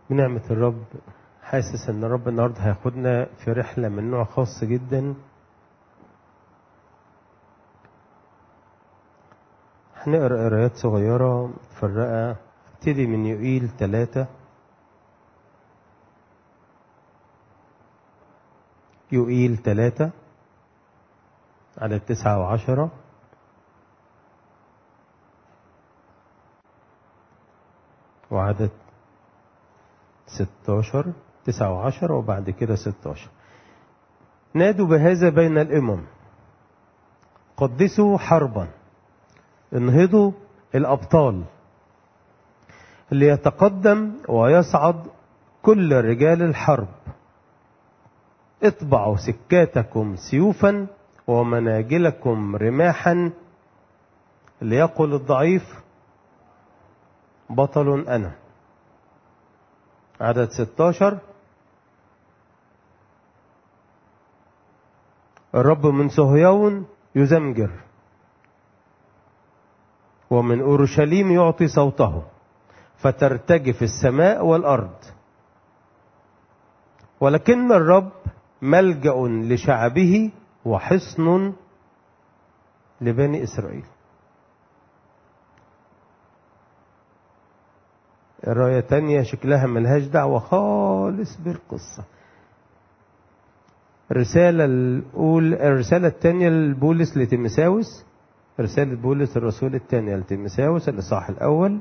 بنعمة الرب حاسس ان الرب النهارده هياخدنا في رحلة من نوع خاص جدا هنقرا قرايات صغيرة متفرقة ابتدي من يوئيل ثلاثة يوئيل ثلاثة على تسعة وعشرة وعدد ستاشر تسعة وعشرة وبعد كده ستاشر نادوا بهذا بين الأمم قدسوا حربا انهضوا الأبطال ليتقدم ويصعد كل رجال الحرب اطبعوا سكاتكم سيوفا ومناجلكم رماحا ليقل الضعيف بطل أنا عدد 16 الرب من صهيون يزمجر ومن أورشليم يعطي صوته فترتجف السماء والأرض ولكن الرب ملجأ لشعبه وحصن لبني إسرائيل الراية تانية شكلها ملهاش دعوة خالص بالقصة الرسالة الأولى الرسالة الثانية لبولس لتيمساوس رسالة بولس الرسول الثانية لتيمساوس الإصحاح الأول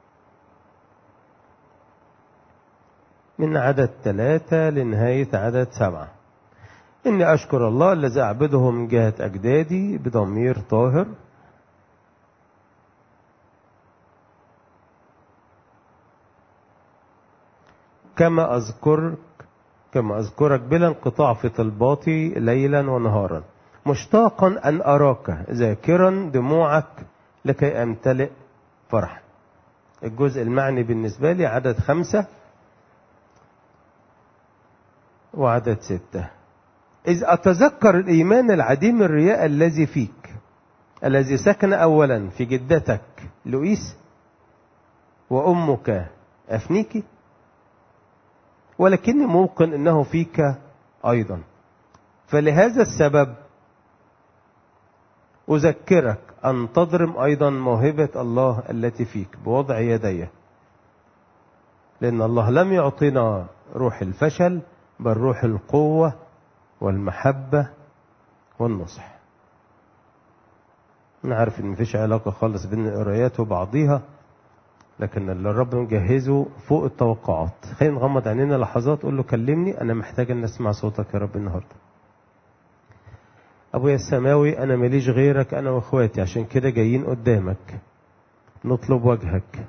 من عدد ثلاثة لنهاية عدد سبعة إني أشكر الله الذي أعبده من جهة أجدادي بضمير طاهر كما أذكرك كما أذكرك بلا انقطاع في طلباتي ليلا ونهارا مشتاقا أن أراك ذاكرا دموعك لكي أمتلئ فرحا الجزء المعني بالنسبة لي عدد خمسة وعدد ستة إذ أتذكر الإيمان العديم الرياء الذي فيك الذي سكن أولا في جدتك لؤيس وأمك أفنيكي ولكني موقن انه فيك ايضا فلهذا السبب اذكرك ان تضرم ايضا موهبه الله التي فيك بوضع يدي لان الله لم يعطينا روح الفشل بل روح القوه والمحبه والنصح انا عارف ان مفيش علاقه خالص بين القرايات وبعضيها لكن اللي الرب مجهزه فوق التوقعات خلينا نغمض عينينا لحظات قول له كلمني انا محتاج ان اسمع صوتك يا رب النهارده ابويا السماوي انا ماليش غيرك انا واخواتي عشان كده جايين قدامك نطلب وجهك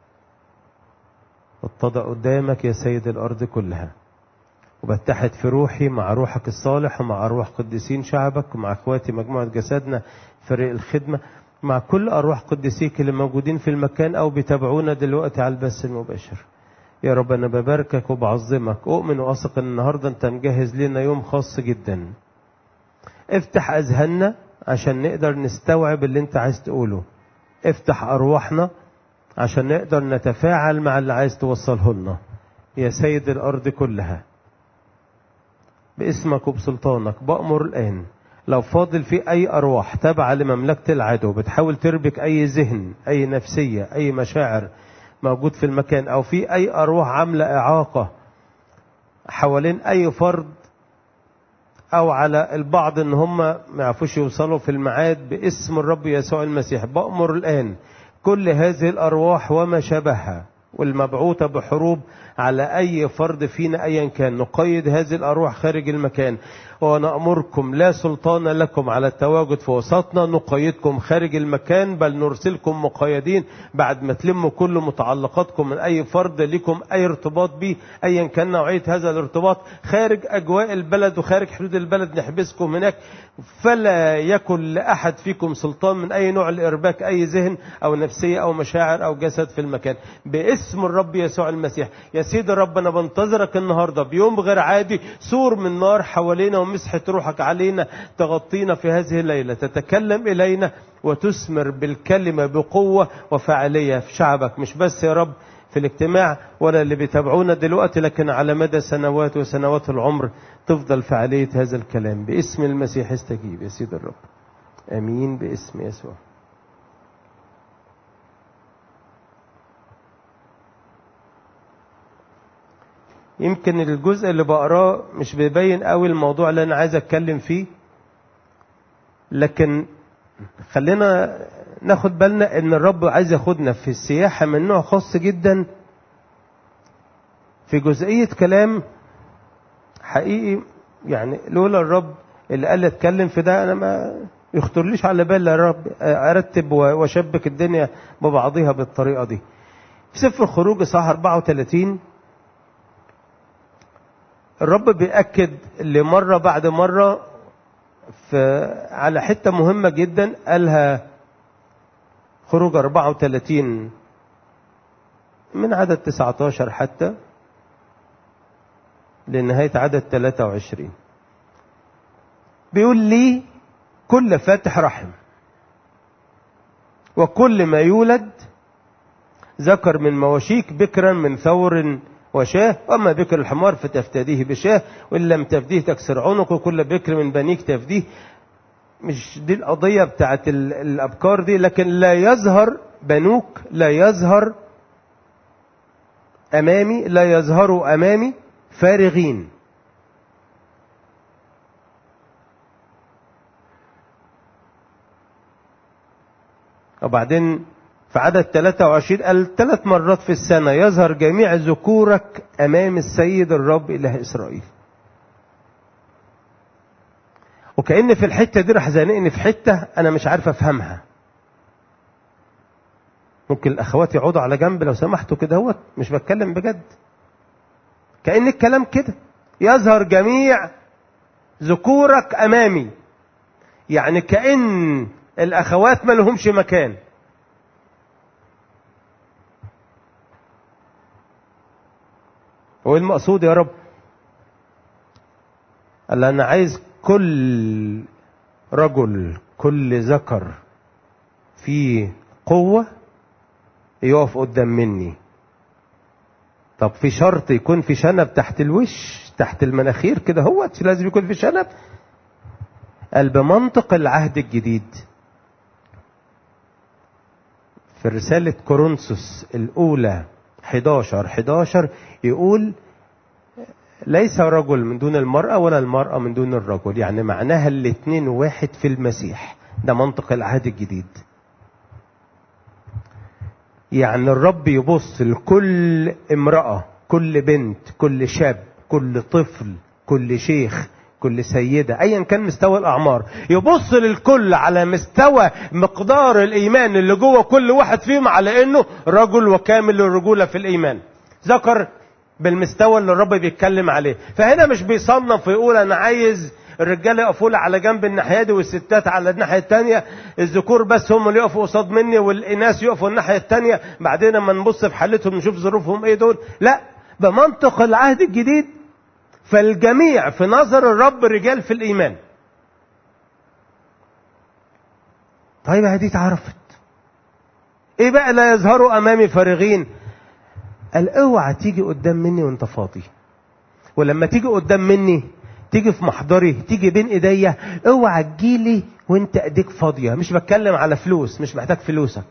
اتضع قدامك يا سيد الارض كلها وبتحد في روحي مع روحك الصالح ومع ارواح قديسين شعبك ومع اخواتي مجموعه جسدنا فريق الخدمه مع كل أرواح قدسيك اللي موجودين في المكان أو بيتابعونا دلوقتي على البث المباشر يا رب أنا بباركك وبعظمك أؤمن وأثق إن النهاردة أنت مجهز لنا يوم خاص جدا افتح أذهاننا عشان نقدر نستوعب اللي أنت عايز تقوله افتح أرواحنا عشان نقدر نتفاعل مع اللي عايز توصله لنا يا سيد الأرض كلها باسمك وبسلطانك بأمر الآن لو فاضل في أي أرواح تابعة لمملكة العدو بتحاول تربك أي ذهن أي نفسية أي مشاعر موجود في المكان أو في أي أرواح عاملة إعاقة حوالين أي فرد أو على البعض إن هم ما يعرفوش يوصلوا في الميعاد باسم الرب يسوع المسيح بأمر الآن كل هذه الأرواح وما شابهها والمبعوثة بحروب على أي فرد فينا أيا كان نقيد هذه الأرواح خارج المكان ونأمركم لا سلطان لكم على التواجد في وسطنا نقيدكم خارج المكان بل نرسلكم مقيدين بعد ما تلموا كل متعلقاتكم من أي فرد لكم أي ارتباط به أيا كان نوعية هذا الارتباط خارج أجواء البلد وخارج حدود البلد نحبسكم هناك فلا يكن لأحد فيكم سلطان من أي نوع الإرباك أي ذهن أو نفسية أو مشاعر أو جسد في المكان باسم الرب يسوع المسيح يا سيدي الرب أنا بنتظرك النهاردة بيوم غير عادي سور من نار حوالينا مسحة روحك علينا تغطينا في هذه الليلة تتكلم إلينا وتثمر بالكلمة بقوة وفعالية في شعبك مش بس يا رب في الاجتماع ولا اللي بيتابعونا دلوقتي لكن على مدى سنوات وسنوات العمر تفضل فعالية هذا الكلام باسم المسيح استجيب يا سيد الرب امين باسم يسوع يمكن الجزء اللي بقراه مش بيبين قوي الموضوع اللي انا عايز اتكلم فيه لكن خلينا ناخد بالنا ان الرب عايز ياخدنا في السياحة من نوع خاص جدا في جزئية كلام حقيقي يعني لولا الرب اللي قال لي اتكلم في ده انا ما يخطرليش على بال يا رب ارتب واشبك الدنيا ببعضها بالطريقة دي في سفر الخروج صح 34 الرب بيأكد لمرة بعد مرة في على حتة مهمة جدا قالها خروج 34 من عدد 19 حتى لنهاية عدد 23 بيقول لي كل فاتح رحم وكل ما يولد ذكر من مواشيك بكرا من ثور وشاه وأما بكر الحمار فتفتديه بشاه وإن لم تفديه تكسر عنقه كل بكر من بنيك تفديه مش دي القضية بتاعت الأبكار دي لكن لا يظهر بنوك لا يظهر أمامي لا يظهروا أمامي فارغين وبعدين في عدد 23 قال ثلاث مرات في السنة يظهر جميع ذكورك أمام السيد الرب إله إسرائيل وكأن في الحتة دي راح زانقني في حتة أنا مش عارف أفهمها ممكن الأخوات يقعدوا على جنب لو سمحتوا كده هو مش بتكلم بجد كأن الكلام كده يظهر جميع ذكورك أمامي يعني كأن الأخوات ما لهمش مكان هو المقصود يا رب قال انا عايز كل رجل كل ذكر فيه قوة يقف قدام مني طب في شرط يكون في شنب تحت الوش تحت المناخير كده هو لازم يكون في شنب قال بمنطق العهد الجديد في رسالة كورنثوس الأولى 11 11 يقول ليس رجل من دون المرأة ولا المرأة من دون الرجل يعني معناها الاثنين واحد في المسيح ده منطق العهد الجديد يعني الرب يبص لكل امرأة كل بنت كل شاب كل طفل كل شيخ كل سيدة ايا كان مستوى الاعمار يبص للكل على مستوى مقدار الايمان اللي جوه كل واحد فيهم على انه رجل وكامل الرجولة في الايمان ذكر بالمستوى اللي الرب بيتكلم عليه فهنا مش بيصنف ويقول انا عايز الرجاله يقفوا لي على جنب الناحيه دي والستات على الناحيه الثانيه الذكور بس هم اللي يقفوا قصاد مني والاناث يقفوا الناحيه الثانيه بعدين لما نبص في حالتهم نشوف ظروفهم ايه دول لا بمنطق العهد الجديد فالجميع في نظر الرب رجال في الايمان طيب هدي اتعرفت ايه بقى لا يظهروا امامي فارغين قال اوعى تيجي قدام مني وانت فاضي ولما تيجي قدام مني تيجي في محضري تيجي بين ايديا اوعى تجيلي وانت ايديك فاضيه مش بتكلم على فلوس مش محتاج فلوسك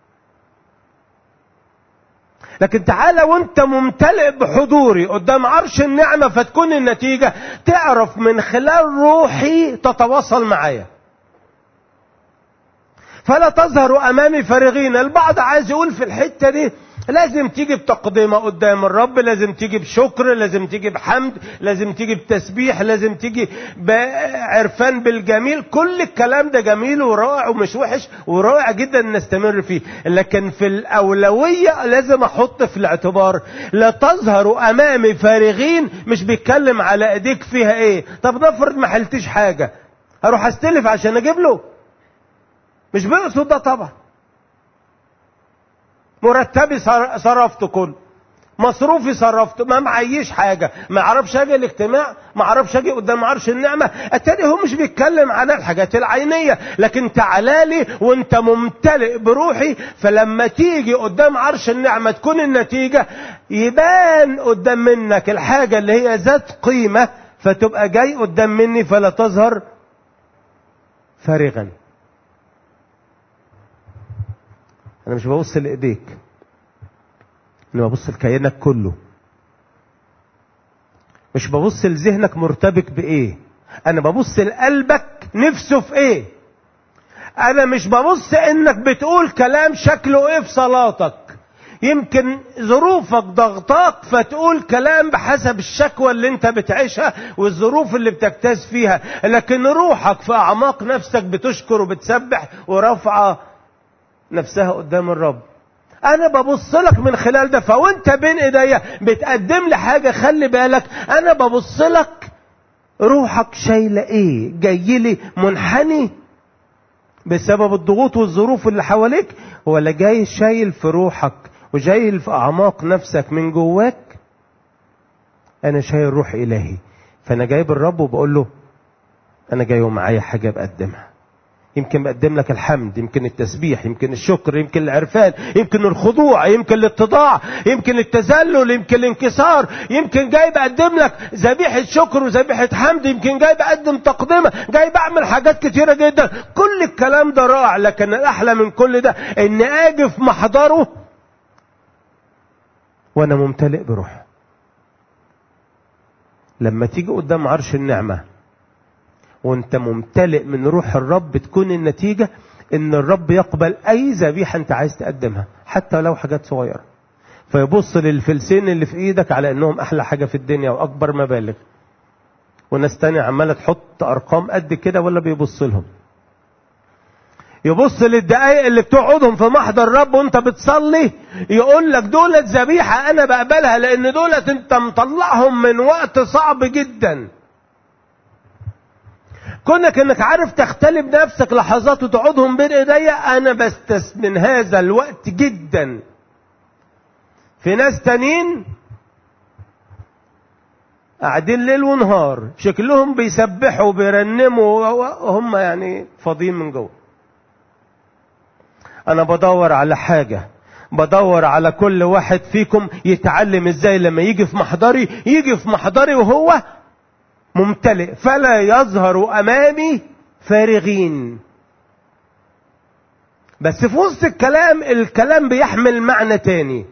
لكن تعالى وانت ممتلئ بحضوري قدام عرش النعمة فتكون النتيجة تعرف من خلال روحي تتواصل معايا فلا تظهر امامي فارغين البعض عايز يقول في الحتة دي لازم تيجي بتقدمة قدام الرب لازم تيجي بشكر لازم تيجي بحمد لازم تيجي بتسبيح لازم تيجي بعرفان بالجميل كل الكلام ده جميل ورائع ومش وحش ورائع جدا نستمر فيه لكن في الأولوية لازم أحط في الاعتبار لا تظهر أمامي فارغين مش بيتكلم على ايديك فيها ايه طب نفرض ما حلتش حاجة هروح استلف عشان اجيب له مش بيقصد ده طبعا مرتبي صرفت كله مصروفي صرفته ما معيش حاجة ما اعرفش اجي الاجتماع ما اعرفش اجي قدام عرش النعمة اتاري هو مش بيتكلم عن الحاجات العينية لكن تعالى لي وانت ممتلئ بروحي فلما تيجي قدام عرش النعمة تكون النتيجة يبان قدام منك الحاجة اللي هي ذات قيمة فتبقى جاي قدام مني فلا تظهر فارغا انا مش ببص لايديك انا ببص لكيانك كله مش ببص لذهنك مرتبك بايه انا ببص لقلبك نفسه في ايه انا مش ببص انك بتقول كلام شكله ايه في صلاتك يمكن ظروفك ضغطاك فتقول كلام بحسب الشكوى اللي انت بتعيشها والظروف اللي بتجتاز فيها لكن روحك في اعماق نفسك بتشكر وبتسبح ورافعه نفسها قدام الرب انا ببص لك من خلال ده فوانت بين ايديا بتقدم لي حاجه خلي بالك انا ببص لك روحك شايله ايه جاي لي منحني بسبب الضغوط والظروف اللي حواليك ولا جاي شايل في روحك وجاي في اعماق نفسك من جواك انا شايل روح الهي فانا جايب الرب وبقول له انا جاي ومعايا حاجه بقدمها يمكن بقدم لك الحمد يمكن التسبيح يمكن الشكر يمكن العرفان يمكن الخضوع يمكن الاتضاع يمكن التذلل يمكن الانكسار يمكن جاي بقدم لك ذبيحة شكر وذبيحة حمد يمكن جاي بقدم تقدمة جاي بعمل حاجات كتيرة جدا كل الكلام ده رائع لكن الأحلى من كل ده إن أجي في محضره وأنا ممتلئ بروح لما تيجي قدام عرش النعمه وانت ممتلئ من روح الرب تكون النتيجة ان الرب يقبل اي ذبيحة انت عايز تقدمها حتى لو حاجات صغيرة فيبص للفلسين اللي في ايدك على انهم احلى حاجة في الدنيا واكبر مبالغ وناس تانية عمالة تحط ارقام قد كده ولا بيبص لهم يبص للدقايق اللي بتقعدهم في محضر الرب وانت بتصلي يقول لك دولت ذبيحة انا بقبلها لان دولت انت مطلعهم من وقت صعب جدا كونك انك عارف تختلي بنفسك لحظات وتقعدهم بين ايديا انا بستثمن هذا الوقت جدا في ناس تانيين قاعدين ليل ونهار شكلهم بيسبحوا وبيرنموا وهم يعني فاضيين من جوه انا بدور على حاجه بدور على كل واحد فيكم يتعلم ازاي لما يجي في محضري يجي في محضري وهو ممتلئ فلا يظهر امامي فارغين بس في وسط الكلام الكلام بيحمل معنى تاني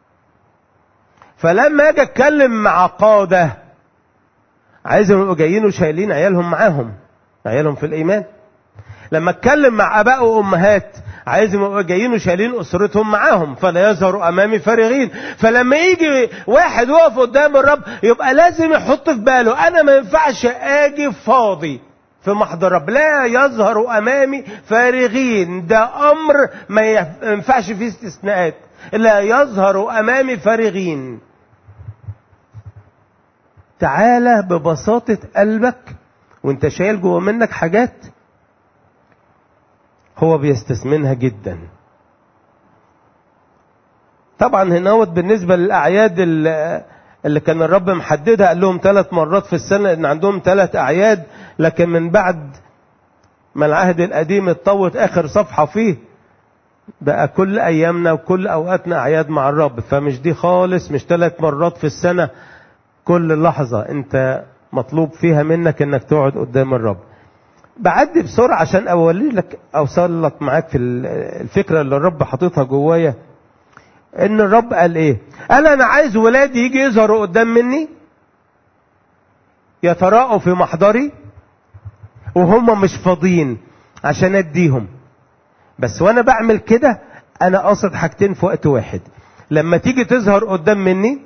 فلما اجي اتكلم مع قاده عايزهم يبقوا جايين وشايلين عيالهم معاهم عيالهم في الايمان لما اتكلم مع اباء وامهات عايزهم يبقوا جايين وشايلين اسرتهم معاهم فلا يظهر امامي فارغين فلما يجي واحد يقف قدام الرب يبقى لازم يحط في باله انا ما ينفعش اجي فاضي في محضر الرب لا يظهر امامي فارغين ده امر ما ينفعش فيه استثناءات لا يظهر امامي فارغين تعالى ببساطة قلبك وانت شايل جوه منك حاجات هو بيستثمنها جدا طبعا هناوت بالنسبة للأعياد اللي كان الرب محددها قال لهم ثلاث مرات في السنة ان عندهم ثلاث أعياد لكن من بعد ما العهد القديم اتطوت آخر صفحة فيه بقى كل أيامنا وكل أوقاتنا أعياد مع الرب فمش دي خالص مش ثلاث مرات في السنة كل لحظة انت مطلوب فيها منك انك تقعد قدام الرب بعدي بسرعة عشان اولي لك اوصل لك معاك في الفكرة اللي الرب حاططها جوايا ان الرب قال ايه قال انا عايز ولادي يجي يظهروا قدام مني يتراءوا في محضري وهم مش فاضيين عشان اديهم بس وانا بعمل كده انا قاصد حاجتين في وقت واحد لما تيجي تظهر قدام مني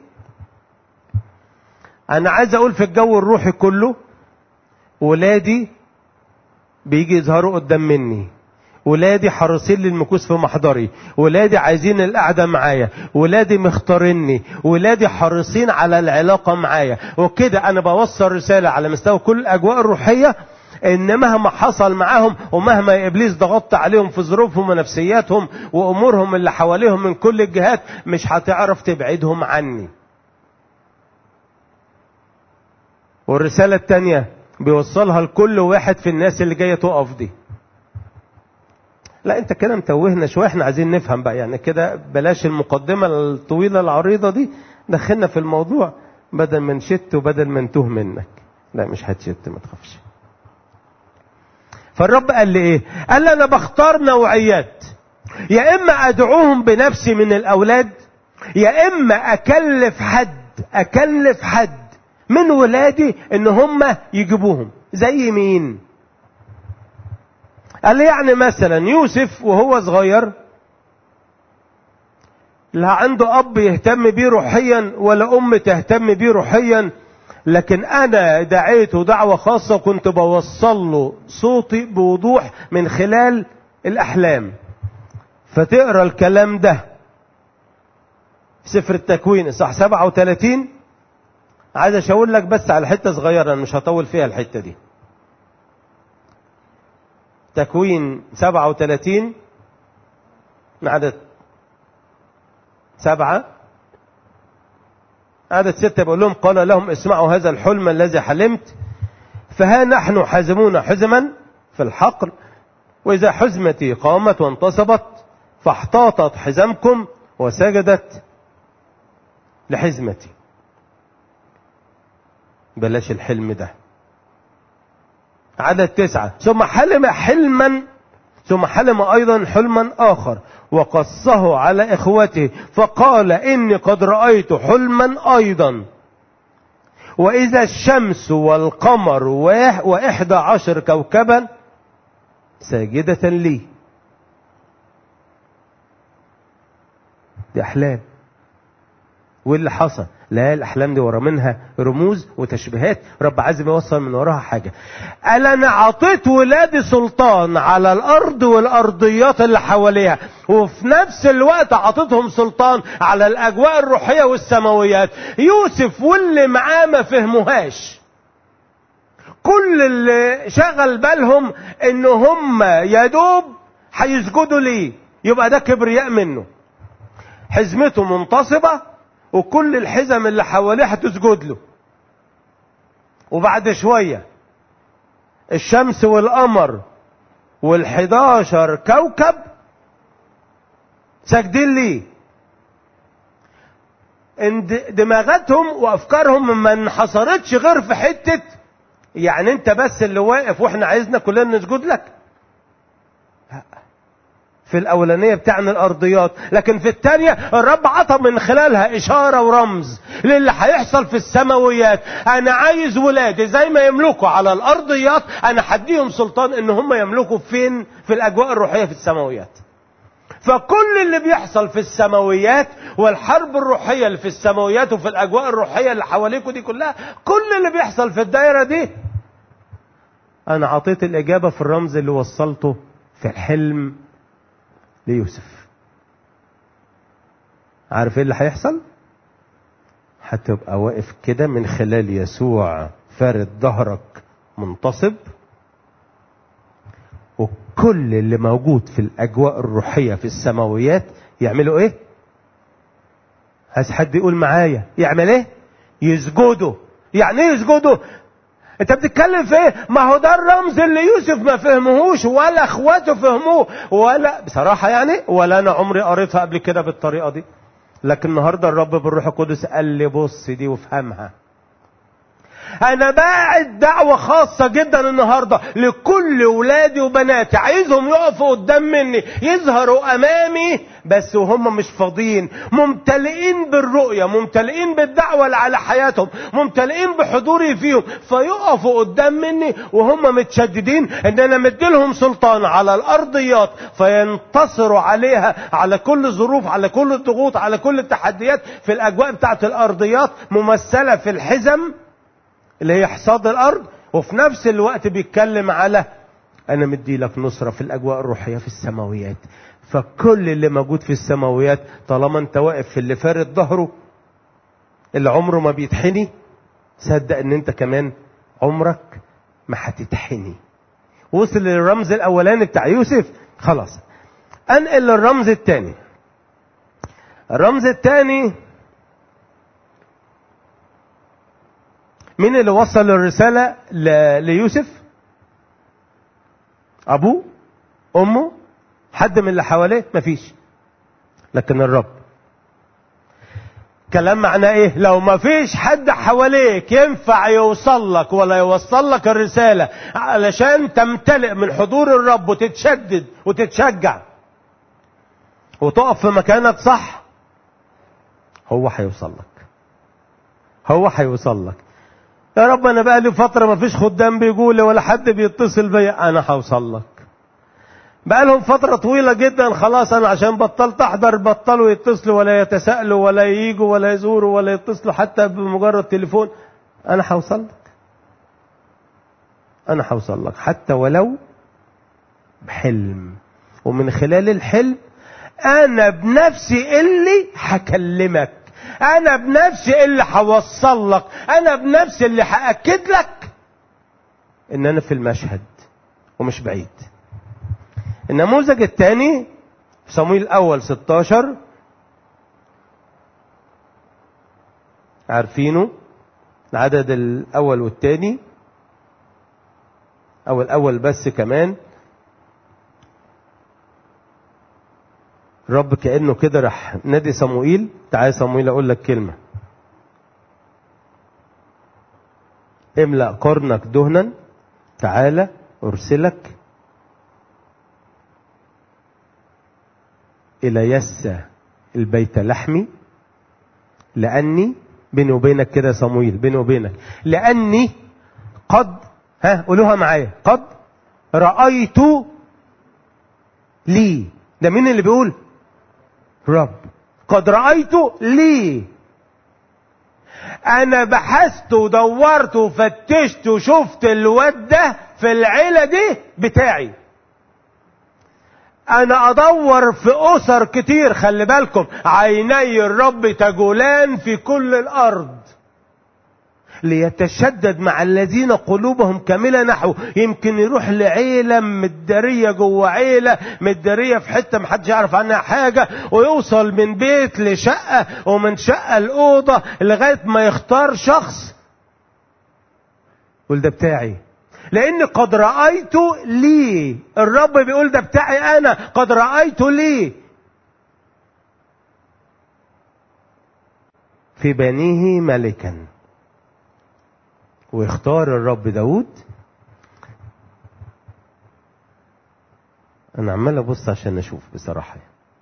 انا عايز اقول في الجو الروحي كله ولادي بيجي يظهروا قدام مني ولادي حريصين للمكوس في محضري ولادي عايزين القعده معايا ولادي مختاريني ولادي حريصين على العلاقه معايا وكده انا بوصل رساله على مستوى كل الاجواء الروحيه ان مهما حصل معاهم ومهما ابليس ضغطت عليهم في ظروفهم ونفسياتهم وامورهم اللي حواليهم من كل الجهات مش هتعرف تبعدهم عني والرسالة التانية بيوصلها لكل واحد في الناس اللي جاية تقف دي لا انت كده متوهنا شوية احنا عايزين نفهم بقى يعني كده بلاش المقدمة الطويلة العريضة دي دخلنا في الموضوع بدل ما نشت وبدل ما نتوه منك لا مش هتشت ما تخافش فالرب قال لي ايه قال لي انا بختار نوعيات يا اما ادعوهم بنفسي من الاولاد يا اما اكلف حد اكلف حد من ولادي ان هم يجيبوهم زي مين قال لي يعني مثلا يوسف وهو صغير لا عنده اب يهتم بيه روحيا ولا ام تهتم بيه روحيا لكن انا دعيته دعوه خاصه وكنت بوصل له صوتي بوضوح من خلال الاحلام فتقرا الكلام ده سفر التكوين صح 37 عايز اشاور لك بس على حته صغيره انا مش هطول فيها الحته دي تكوين 37 عدد سبعة عدد ستة بقول لهم قال لهم اسمعوا هذا الحلم الذي حلمت فها نحن حزمون حزما في الحقل وإذا حزمتي قامت وانتصبت فاحتاطت حزمكم وسجدت لحزمتي بلاش الحلم ده عدد تسعة ثم حلم حلما ثم حلم أيضا حلما آخر وقصه على إخوته فقال إني قد رأيت حلما أيضا وإذا الشمس والقمر وإحدى عشر كوكبا ساجدة لي دي أحلام واللي حصل لا الاحلام دي ورا منها رموز وتشبيهات رب عايز يوصل من وراها حاجه قال انا اعطيت ولادي سلطان على الارض والارضيات اللي حواليها وفي نفس الوقت اعطيتهم سلطان على الاجواء الروحيه والسماويات يوسف واللي معاه ما فهموهاش كل اللي شغل بالهم ان هم يا دوب هيسجدوا ليه يبقى ده كبرياء منه حزمته منتصبه وكل الحزم اللي حواليه هتسجد له وبعد شوية الشمس والقمر والحداشر كوكب ساجدين ليه ان دماغاتهم وافكارهم ما انحصرتش غير في حتة يعني انت بس اللي واقف واحنا عايزنا كلنا نسجد لك في الأولانية بتاعنا الأرضيات لكن في الثانية الرب عطى من خلالها إشارة ورمز للي هيحصل في السماويات أنا عايز ولادي زي ما يملكوا على الأرضيات أنا هديهم سلطان إن هم يملكوا فين في الأجواء الروحية في السماويات فكل اللي بيحصل في السماويات والحرب الروحية اللي في السماويات وفي الأجواء الروحية اللي حواليكوا دي كلها كل اللي بيحصل في الدايرة دي أنا عطيت الإجابة في الرمز اللي وصلته في الحلم ليوسف عارف ايه اللي هيحصل هتبقى واقف كده من خلال يسوع فارد ظهرك منتصب وكل اللي موجود في الاجواء الروحيه في السماويات يعملوا ايه عايز حد يقول معايا يعمل ايه يسجدوا يعني ايه يسجدوا انت بتتكلم في ايه ما هو ده الرمز اللي يوسف ما فهمهوش ولا اخواته فهموه ولا بصراحه يعني ولا انا عمري قريتها قبل كده بالطريقه دي لكن النهارده الرب بالروح القدس قال لي بص دي وافهمها انا باعت دعوة خاصة جدا النهاردة لكل ولادي وبناتي عايزهم يقفوا قدام مني يظهروا امامي بس وهم مش فاضيين ممتلئين بالرؤية ممتلئين بالدعوة اللي على حياتهم ممتلئين بحضوري فيهم فيقفوا قدام مني وهم متشددين ان انا مديلهم سلطان على الارضيات فينتصروا عليها على كل الظروف على كل الضغوط على كل التحديات في الاجواء بتاعت الارضيات ممثلة في الحزم اللي هي حصاد الارض وفي نفس الوقت بيتكلم على انا مدي لك نصرة في الاجواء الروحية في السماويات فكل اللي موجود في السماويات طالما انت واقف في اللي فارد ظهره اللي عمره ما بيتحني صدق ان انت كمان عمرك ما هتتحني وصل للرمز الاولاني بتاع يوسف خلاص انقل للرمز الثاني الرمز الثاني مين اللي وصل الرسالة ل- ليوسف ابوه امه حد من اللي حواليه مفيش لكن الرب كلام معناه ايه لو ما فيش حد حواليك ينفع يوصل لك ولا يوصل لك الرسالة علشان تمتلئ من حضور الرب وتتشدد وتتشجع وتقف في مكانك صح هو هيوصل لك هو هيوصل لك يا رب انا بقى لي فتره ما فيش خدام بيقول لي ولا حد بيتصل بيا انا هوصل لك بقى لهم فتره طويله جدا خلاص انا عشان بطلت احضر بطلوا يتصلوا ولا يتساءلوا ولا ييجوا ولا يزوروا ولا يتصلوا حتى بمجرد تليفون انا هوصل لك انا هوصل لك حتى ولو بحلم ومن خلال الحلم انا بنفسي اللي هكلمك انا بنفسي اللي هوصل لك انا بنفسي اللي هاكد لك ان انا في المشهد ومش بعيد النموذج الثاني في صمويل الاول 16 عارفينه العدد الاول والثاني او الاول بس كمان الرب كانه كده راح نادي صموئيل تعالى صموئيل اقول لك كلمه املا قرنك دهنا تعالى ارسلك الى يسى البيت لحمي لاني بيني وبينك كده يا صموئيل بيني وبينك لاني قد ها قولوها معايا قد رايت لي ده مين اللي بيقول رب قد رأيت لي انا بحثت ودورت وفتشت وشفت الواد ده في العيلة دي بتاعي انا ادور في اسر كتير خلي بالكم عيني الرب تجولان في كل الارض ليتشدد مع الذين قلوبهم كاملة نحو يمكن يروح لعيلة متدارية جوه عيلة متدارية في حتة محدش يعرف عنها حاجة ويوصل من بيت لشقة ومن شقة لأوضة لغاية ما يختار شخص يقول ده بتاعي لأن قد رأيت لي الرب بيقول ده بتاعي أنا قد رأيت لي في بنيه ملكا ويختار الرب داود انا عمال ابص عشان اشوف بصراحه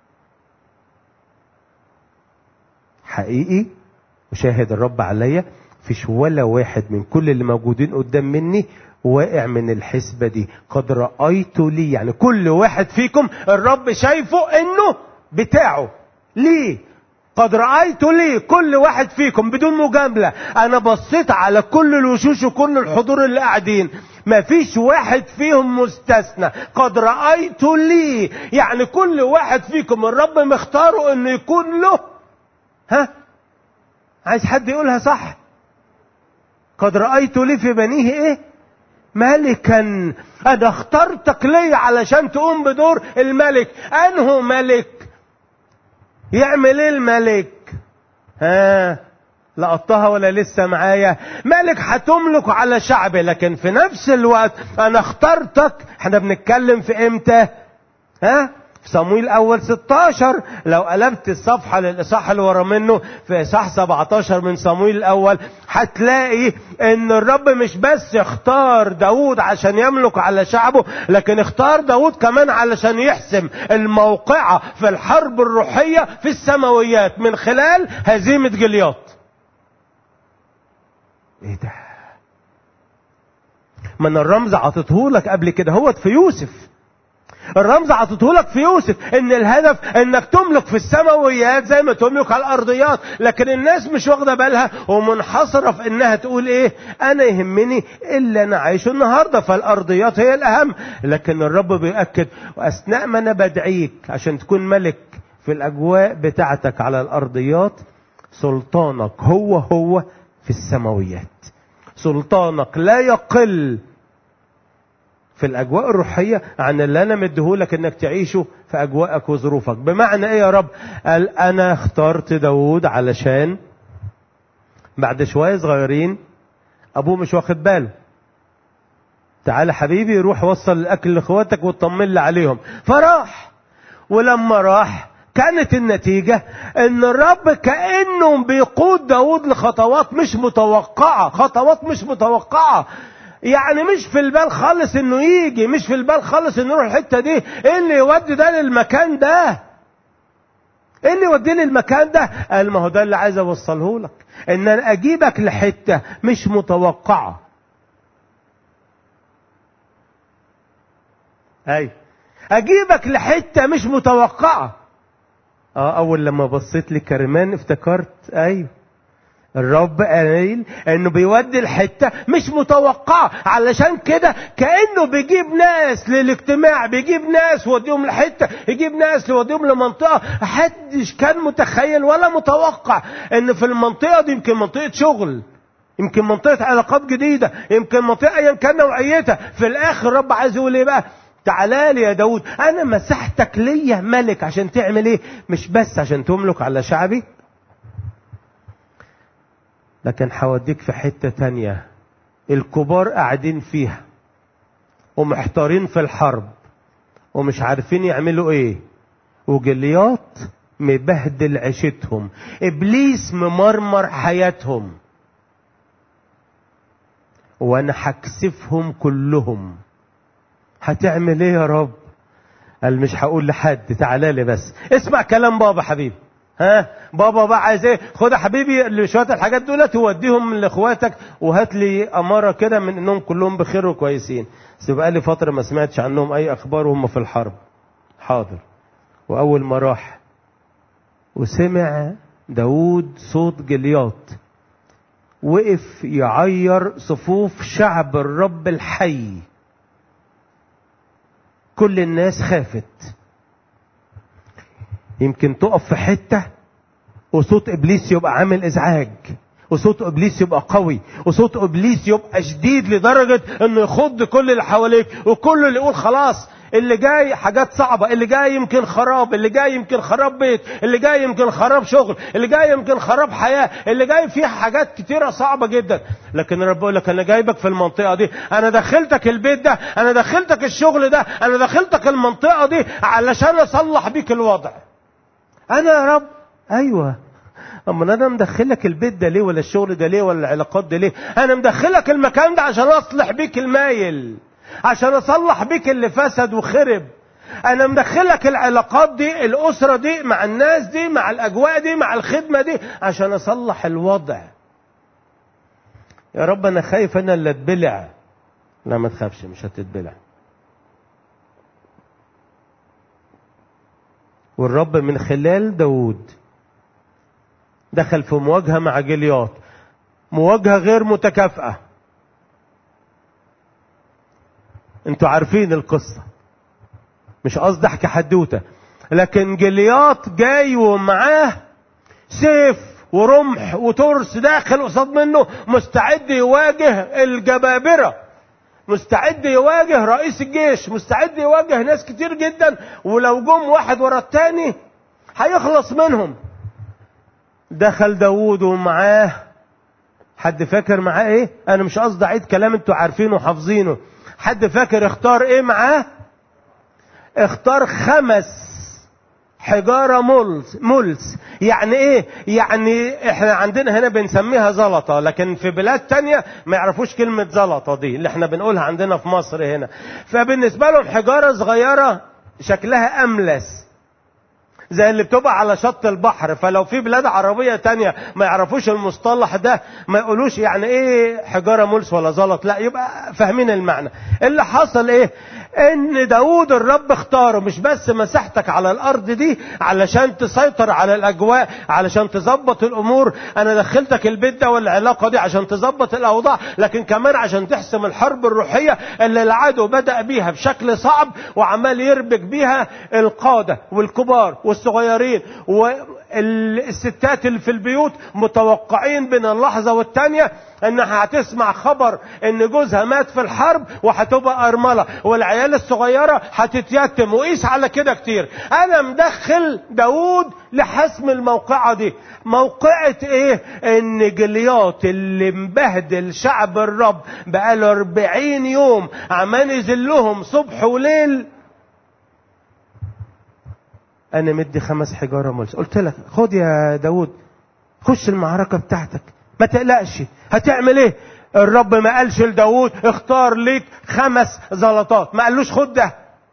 حقيقي وشاهد الرب عليا فيش ولا واحد من كل اللي موجودين قدام مني واقع من الحسبة دي قد رأيت لي يعني كل واحد فيكم الرب شايفه انه بتاعه ليه قد رأيت لي كل واحد فيكم بدون مجاملة أنا بصيت على كل الوشوش وكل الحضور اللي قاعدين ما فيش واحد فيهم مستثنى قد رأيت لي يعني كل واحد فيكم الرب مختاره انه يكون له ها عايز حد يقولها صح قد رأيت لي في بنيه ايه ملكا انا اخترتك لي علشان تقوم بدور الملك انه ملك يعمل ايه الملك ها لقطتها ولا لسه معايا ملك هتملك على شعبي لكن في نفس الوقت انا اخترتك احنا بنتكلم في امتى ها في صمويل اول 16 لو قلبت الصفحه للاصحاح اللي ورا منه في اصحاح 17 من صمويل الاول هتلاقي ان الرب مش بس اختار داود عشان يملك على شعبه لكن اختار داود كمان علشان يحسم الموقعه في الحرب الروحيه في السماويات من خلال هزيمه جلياط ايه ده من الرمز عطته لك قبل كده هوت في يوسف الرمز عطته لك في يوسف ان الهدف انك تملك في السماويات زي ما تملك على الارضيات لكن الناس مش واخده بالها ومنحصره في انها تقول ايه انا يهمني اللي انا عايشه النهارده فالارضيات هي الاهم لكن الرب بيأكد واثناء ما انا بدعيك عشان تكون ملك في الاجواء بتاعتك على الارضيات سلطانك هو هو في السماويات سلطانك لا يقل في الاجواء الروحيه عن اللي انا مديهولك انك تعيشه في اجواءك وظروفك بمعنى ايه يا رب قال انا اخترت داود علشان بعد شويه صغيرين ابوه مش واخد باله تعالى حبيبي روح وصل الاكل لاخواتك واطمن لي عليهم فراح ولما راح كانت النتيجة ان الرب كأنه بيقود داود لخطوات مش متوقعة خطوات مش متوقعة يعني مش في البال خالص انه يجي مش في البال خالص انه يروح الحتة دي ايه اللي يودي ده للمكان ده ايه اللي يوديه للمكان ده قال ما هو ده اللي عايز اوصله لك ان انا اجيبك لحتة مش متوقعة اي اجيبك لحتة مش متوقعة اه اول لما بصيت لكرمان افتكرت ايوه الرب قايل انه بيودي الحته مش متوقعه علشان كده كانه بيجيب ناس للاجتماع بيجيب ناس يوديهم لحته يجيب ناس يوديهم لمنطقه محدش كان متخيل ولا متوقع ان في المنطقه دي يمكن منطقه شغل يمكن منطقه علاقات جديده يمكن منطقه ايا كان نوعيتها في الاخر الرب عايز يقول ايه بقى تعالى لي يا داود انا مسحتك ليا ملك عشان تعمل ايه مش بس عشان تملك على شعبي لكن هوديك في حتة تانية الكبار قاعدين فيها ومحتارين في الحرب ومش عارفين يعملوا ايه وجليات مبهدل عيشتهم ابليس ممرمر حياتهم وانا هكسفهم كلهم هتعمل ايه يا رب قال مش هقول لحد تعالى لي بس اسمع كلام بابا حبيبي ها بابا بقى عايز ايه خد يا حبيبي اللي شويه الحاجات دول توديهم لاخواتك وهات لي اماره كده من انهم كلهم بخير وكويسين بس بقى لي فتره ما سمعتش عنهم اي اخبار وهم في الحرب حاضر واول ما راح وسمع داود صوت جليات وقف يعير صفوف شعب الرب الحي كل الناس خافت يمكن تقف في حتة وصوت ابليس يبقى عامل ازعاج وصوت ابليس يبقى قوي وصوت ابليس يبقى شديد لدرجة انه يخض كل اللي حواليك وكل اللي يقول خلاص اللي جاي حاجات صعبة اللي جاي يمكن خراب اللي جاي يمكن خراب بيت اللي جاي يمكن خراب شغل اللي جاي يمكن خراب حياة اللي جاي فيه حاجات كتيرة صعبة جدا لكن رب يقول لك انا جايبك في المنطقة دي انا دخلتك البيت ده انا دخلتك الشغل ده انا دخلتك المنطقة دي علشان اصلح بيك الوضع انا يا رب ايوه اما انا مدخلك البيت ده ليه ولا الشغل ده ليه ولا العلاقات ده ليه انا مدخلك المكان ده عشان اصلح بيك المايل عشان اصلح بيك اللي فسد وخرب انا مدخلك العلاقات دي الاسره دي مع الناس دي مع الاجواء دي مع الخدمه دي عشان اصلح الوضع يا رب انا خايف انا اللي اتبلع لا ما تخافش مش هتتبلع والرب من خلال داود دخل في مواجهة مع جليات مواجهة غير متكافئة انتوا عارفين القصة مش قصدي احكي حدوتة لكن جليات جاي ومعاه سيف ورمح وترس داخل قصاد منه مستعد يواجه الجبابرة مستعد يواجه رئيس الجيش مستعد يواجه ناس كتير جدا ولو جم واحد ورا التاني هيخلص منهم دخل داوود ومعاه حد فاكر معاه ايه انا مش قصدي اعيد كلام انتوا عارفينه وحافظينه حد فاكر اختار ايه معاه اختار خمس حجارة ملس ملس يعني ايه يعني احنا عندنا هنا بنسميها زلطة لكن في بلاد تانية ما يعرفوش كلمة زلطة دي اللي احنا بنقولها عندنا في مصر هنا فبالنسبة لهم حجارة صغيرة شكلها املس زي اللي بتبقى على شط البحر فلو في بلاد عربية تانية ما يعرفوش المصطلح ده ما يقولوش يعني ايه حجارة ملس ولا زلط لا يبقى فاهمين المعنى اللي حصل ايه ان داود الرب اختاره مش بس مساحتك على الارض دي علشان تسيطر على الاجواء علشان تظبط الامور انا دخلتك البيت ده والعلاقة دي عشان تظبط الاوضاع لكن كمان عشان تحسم الحرب الروحية اللي العدو بدأ بيها بشكل صعب وعمال يربك بيها القادة والكبار والصغيرين الستات اللي في البيوت متوقعين بين اللحظة والتانية انها هتسمع خبر ان جوزها مات في الحرب وهتبقى ارملة والعيال الصغيرة هتتيتم وقيس على كده كتير انا مدخل داود لحسم الموقعة دي موقعة ايه ان جليات اللي مبهدل شعب الرب بقاله 40 يوم عمال يذلهم صبح وليل انا مدي خمس حجاره ملس قلت لك خد يا داود خش المعركه بتاعتك ما تقلقش هتعمل ايه الرب ما قالش لداود اختار ليك خمس زلطات ما قالوش خد ده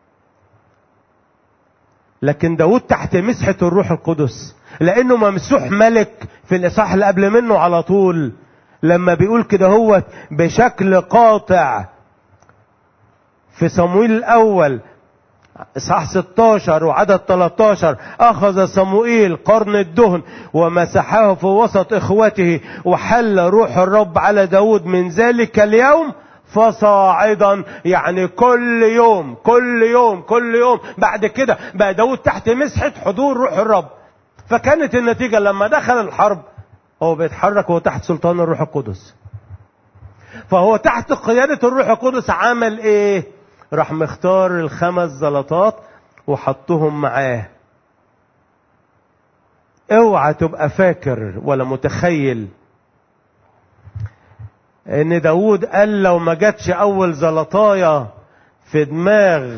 لكن داود تحت مسحة الروح القدس لانه ممسوح ملك في الاصحاح اللي قبل منه على طول لما بيقول كده هو بشكل قاطع في صمويل الاول اصحاح 16 وعدد 13 اخذ صموئيل قرن الدهن ومسحه في وسط اخوته وحل روح الرب على داود من ذلك اليوم فصاعدا يعني كل يوم كل يوم كل يوم بعد كده بقى داود تحت مسحة حضور روح الرب فكانت النتيجة لما دخل الحرب هو بيتحرك وهو تحت سلطان الروح القدس فهو تحت قيادة الروح القدس عمل ايه راح مختار الخمس زلطات وحطهم معاه اوعى تبقى فاكر ولا متخيل ان داود قال لو ما جاتش اول زلطايا في دماغ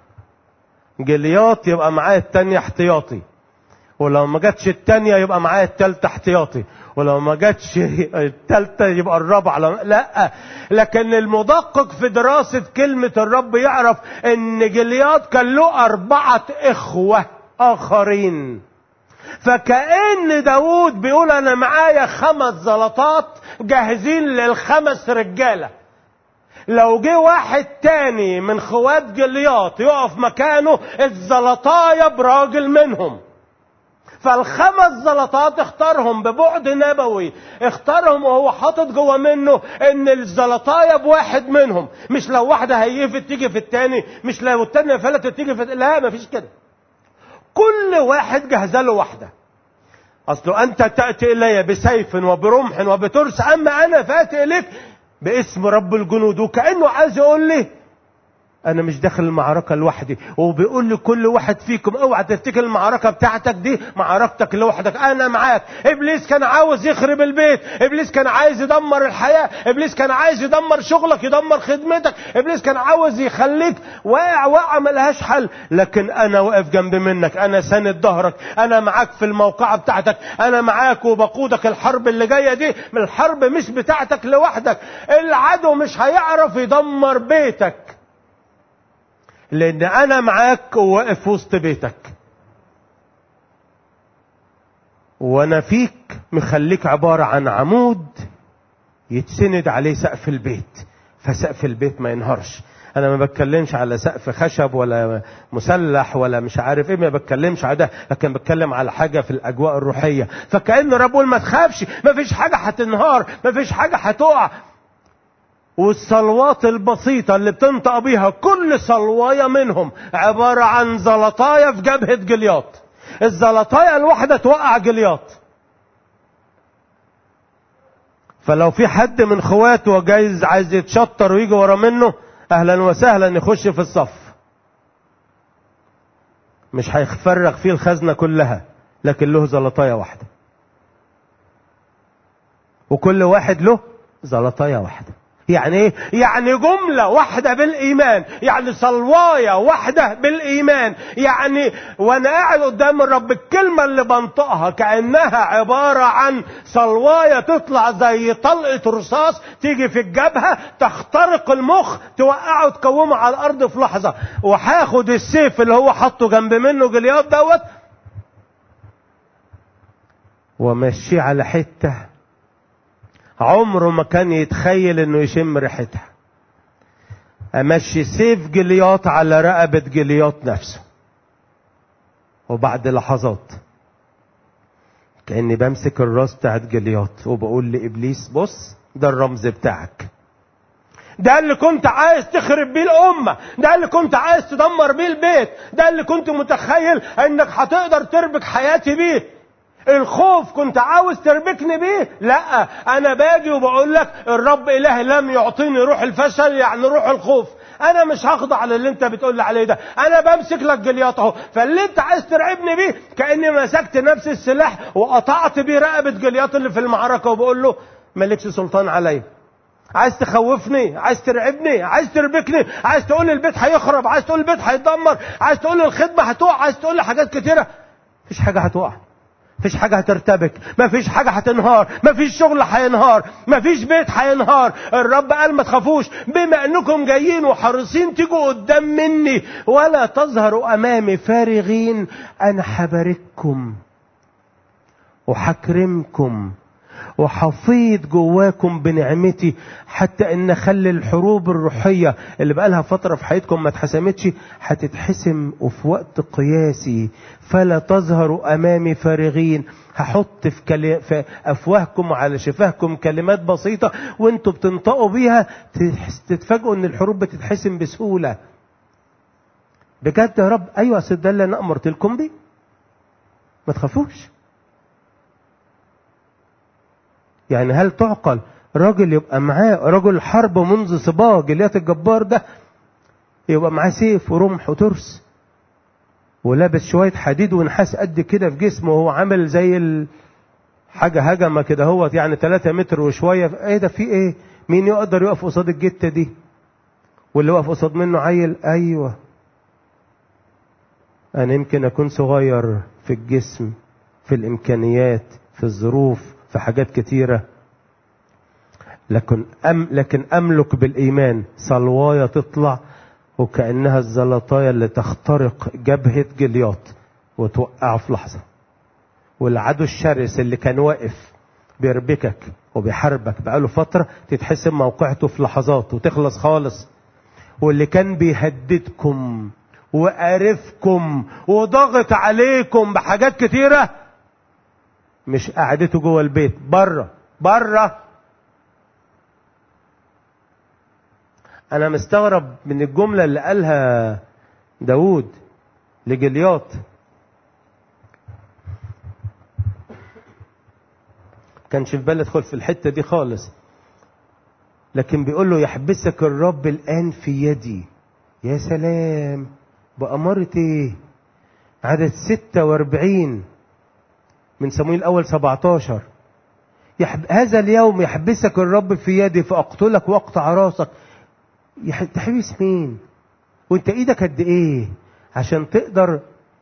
جلياط يبقى معاه التانية احتياطي ولو ما جاتش التانية يبقى معاه التالتة احتياطي ولو ما جاتش التالتة يبقى الرابعة لا لكن المدقق في دراسة كلمة الرب يعرف ان جلياط كان له أربعة إخوة آخرين فكأن داود بيقول أنا معايا خمس زلطات جاهزين للخمس رجالة لو جه واحد تاني من خوات جلياط يقف مكانه الزلطايا براجل منهم فالخمس زلطات اختارهم ببعد نبوي اختارهم وهو حاطط جوه منه ان الزلطايا بواحد منهم مش لو واحدة هيفت تيجي في التاني مش لو التانية فلتت تيجي في لا مفيش كده كل واحد جهز له واحدة اصله انت تأتي الي بسيف وبرمح وبترس اما انا فاتي اليك باسم رب الجنود وكأنه عايز يقول لي انا مش داخل المعركة لوحدي وبيقول لكل واحد فيكم اوعى تفتكر المعركة بتاعتك دي معركتك لوحدك انا معاك ابليس كان عاوز يخرب البيت ابليس كان عايز يدمر الحياة ابليس كان عايز يدمر شغلك يدمر خدمتك ابليس كان عاوز يخليك واقع واقع ملهاش حل لكن انا واقف جنب منك انا ساند ظهرك انا معاك في الموقعة بتاعتك انا معاك وبقودك الحرب اللي جاية دي الحرب مش بتاعتك لوحدك العدو مش هيعرف يدمر بيتك لان انا معاك وواقف وسط بيتك وانا فيك مخليك عبارة عن عمود يتسند عليه سقف البيت فسقف البيت ما ينهارش انا ما بتكلمش على سقف خشب ولا مسلح ولا مش عارف ايه ما بتكلمش على ده لكن بتكلم على حاجه في الاجواء الروحيه فكأن رب ما تخافش ما فيش حاجه هتنهار ما فيش حاجه هتقع والصلوات البسيطة اللي بتنطق بيها كل صلواية منهم عبارة عن زلطاية في جبهة جلياط الزلطاية الواحدة توقع جلياط فلو في حد من خواته جايز عايز يتشطر ويجي ورا منه اهلا وسهلا يخش في الصف مش هيفرغ فيه الخزنة كلها لكن له زلطاية واحدة وكل واحد له زلطاية واحدة يعني ايه يعني جملة واحدة بالايمان يعني صلواية واحدة بالايمان يعني وانا قاعد قدام الرب الكلمة اللي بنطقها كأنها عبارة عن صلواية تطلع زي طلقة رصاص تيجي في الجبهة تخترق المخ توقعه تقومه على الارض في لحظة وهاخد السيف اللي هو حطه جنب منه جليات دوت ومشيه على حته عمره ما كان يتخيل انه يشم ريحتها امشي سيف جلياط على رقبة جلياط نفسه وبعد لحظات كأني بمسك الراس بتاعت جلياط وبقول لإبليس بص ده الرمز بتاعك ده اللي كنت عايز تخرب بيه الأمة ده اللي كنت عايز تدمر بيه البيت ده اللي كنت متخيل انك هتقدر تربك حياتي بيه الخوف كنت عاوز تربكني بيه لا انا باجي وبقول لك الرب الهي لم يعطيني روح الفشل يعني روح الخوف انا مش هخضع للي انت بتقول لي عليه ده انا بمسك لك جلياط اهو فاللي انت عايز ترعبني بيه كاني مسكت نفس السلاح وقطعت بيه رقبه جلياط اللي في المعركه وبقول له مالكش سلطان عليا عايز تخوفني عايز ترعبني عايز تربكني عايز تقول لي البيت هيخرب عايز تقول البيت هيتدمر عايز تقول لي الخدمه هتقع عايز تقول لي حاجات كتيره مفيش حاجه هتقع مفيش حاجة هترتبك مفيش حاجة هتنهار مفيش شغل هينهار مفيش بيت هينهار الرب قال ما تخافوش بما انكم جايين وحريصين تيجوا قدام مني ولا تظهروا امامي فارغين انا حبارككم وحكرمكم وحفيظ جواكم بنعمتي حتى ان اخلي الحروب الروحيه اللي بقالها فتره في حياتكم ما اتحسمتش هتتحسم وفي وقت قياسي فلا تظهروا امامي فارغين هحط في, كلي... في افواهكم وعلى شفاهكم كلمات بسيطه وانتوا بتنطقوا بيها تتفاجئوا ان الحروب بتتحسم بسهوله بجد يا رب ايوه اصل ده اللي انا امرت لكم بيه ما تخافوش يعني هل تعقل راجل يبقى معاه رجل حرب منذ صباه جليات الجبار ده يبقى معاه سيف ورمح وترس ولابس شوية حديد ونحاس قد كده في جسمه وهو عامل زي ال... حاجة هجمة كده هو يعني 3 متر وشوية ايه ده في ايه مين يقدر يقف قصاد الجتة دي واللي واقف قصاد منه عيل ايوه انا يمكن اكون صغير في الجسم في الامكانيات في الظروف في حاجات كتيرة لكن أم لكن أملك بالإيمان صلواية تطلع وكأنها الزلطاية اللي تخترق جبهة جلياط وتوقعه في لحظة والعدو الشرس اللي كان واقف بيربكك وبيحاربك بقاله فترة تتحسم موقعته في لحظات وتخلص خالص واللي كان بيهددكم وقارفكم وضغط عليكم بحاجات كتيره مش قعدته جوه البيت بره بره انا مستغرب من الجملة اللي قالها داود لجلياط كانش في بالي ادخل في الحتة دي خالص لكن بيقول له يحبسك الرب الآن في يدي يا سلام بأمارة ايه عدد ستة واربعين من سمويل الأول 17 يحب هذا اليوم يحبسك الرب في يدي فأقتلك وأقطع راسك يح... تحبس مين وانت ايدك قد ايه عشان تقدر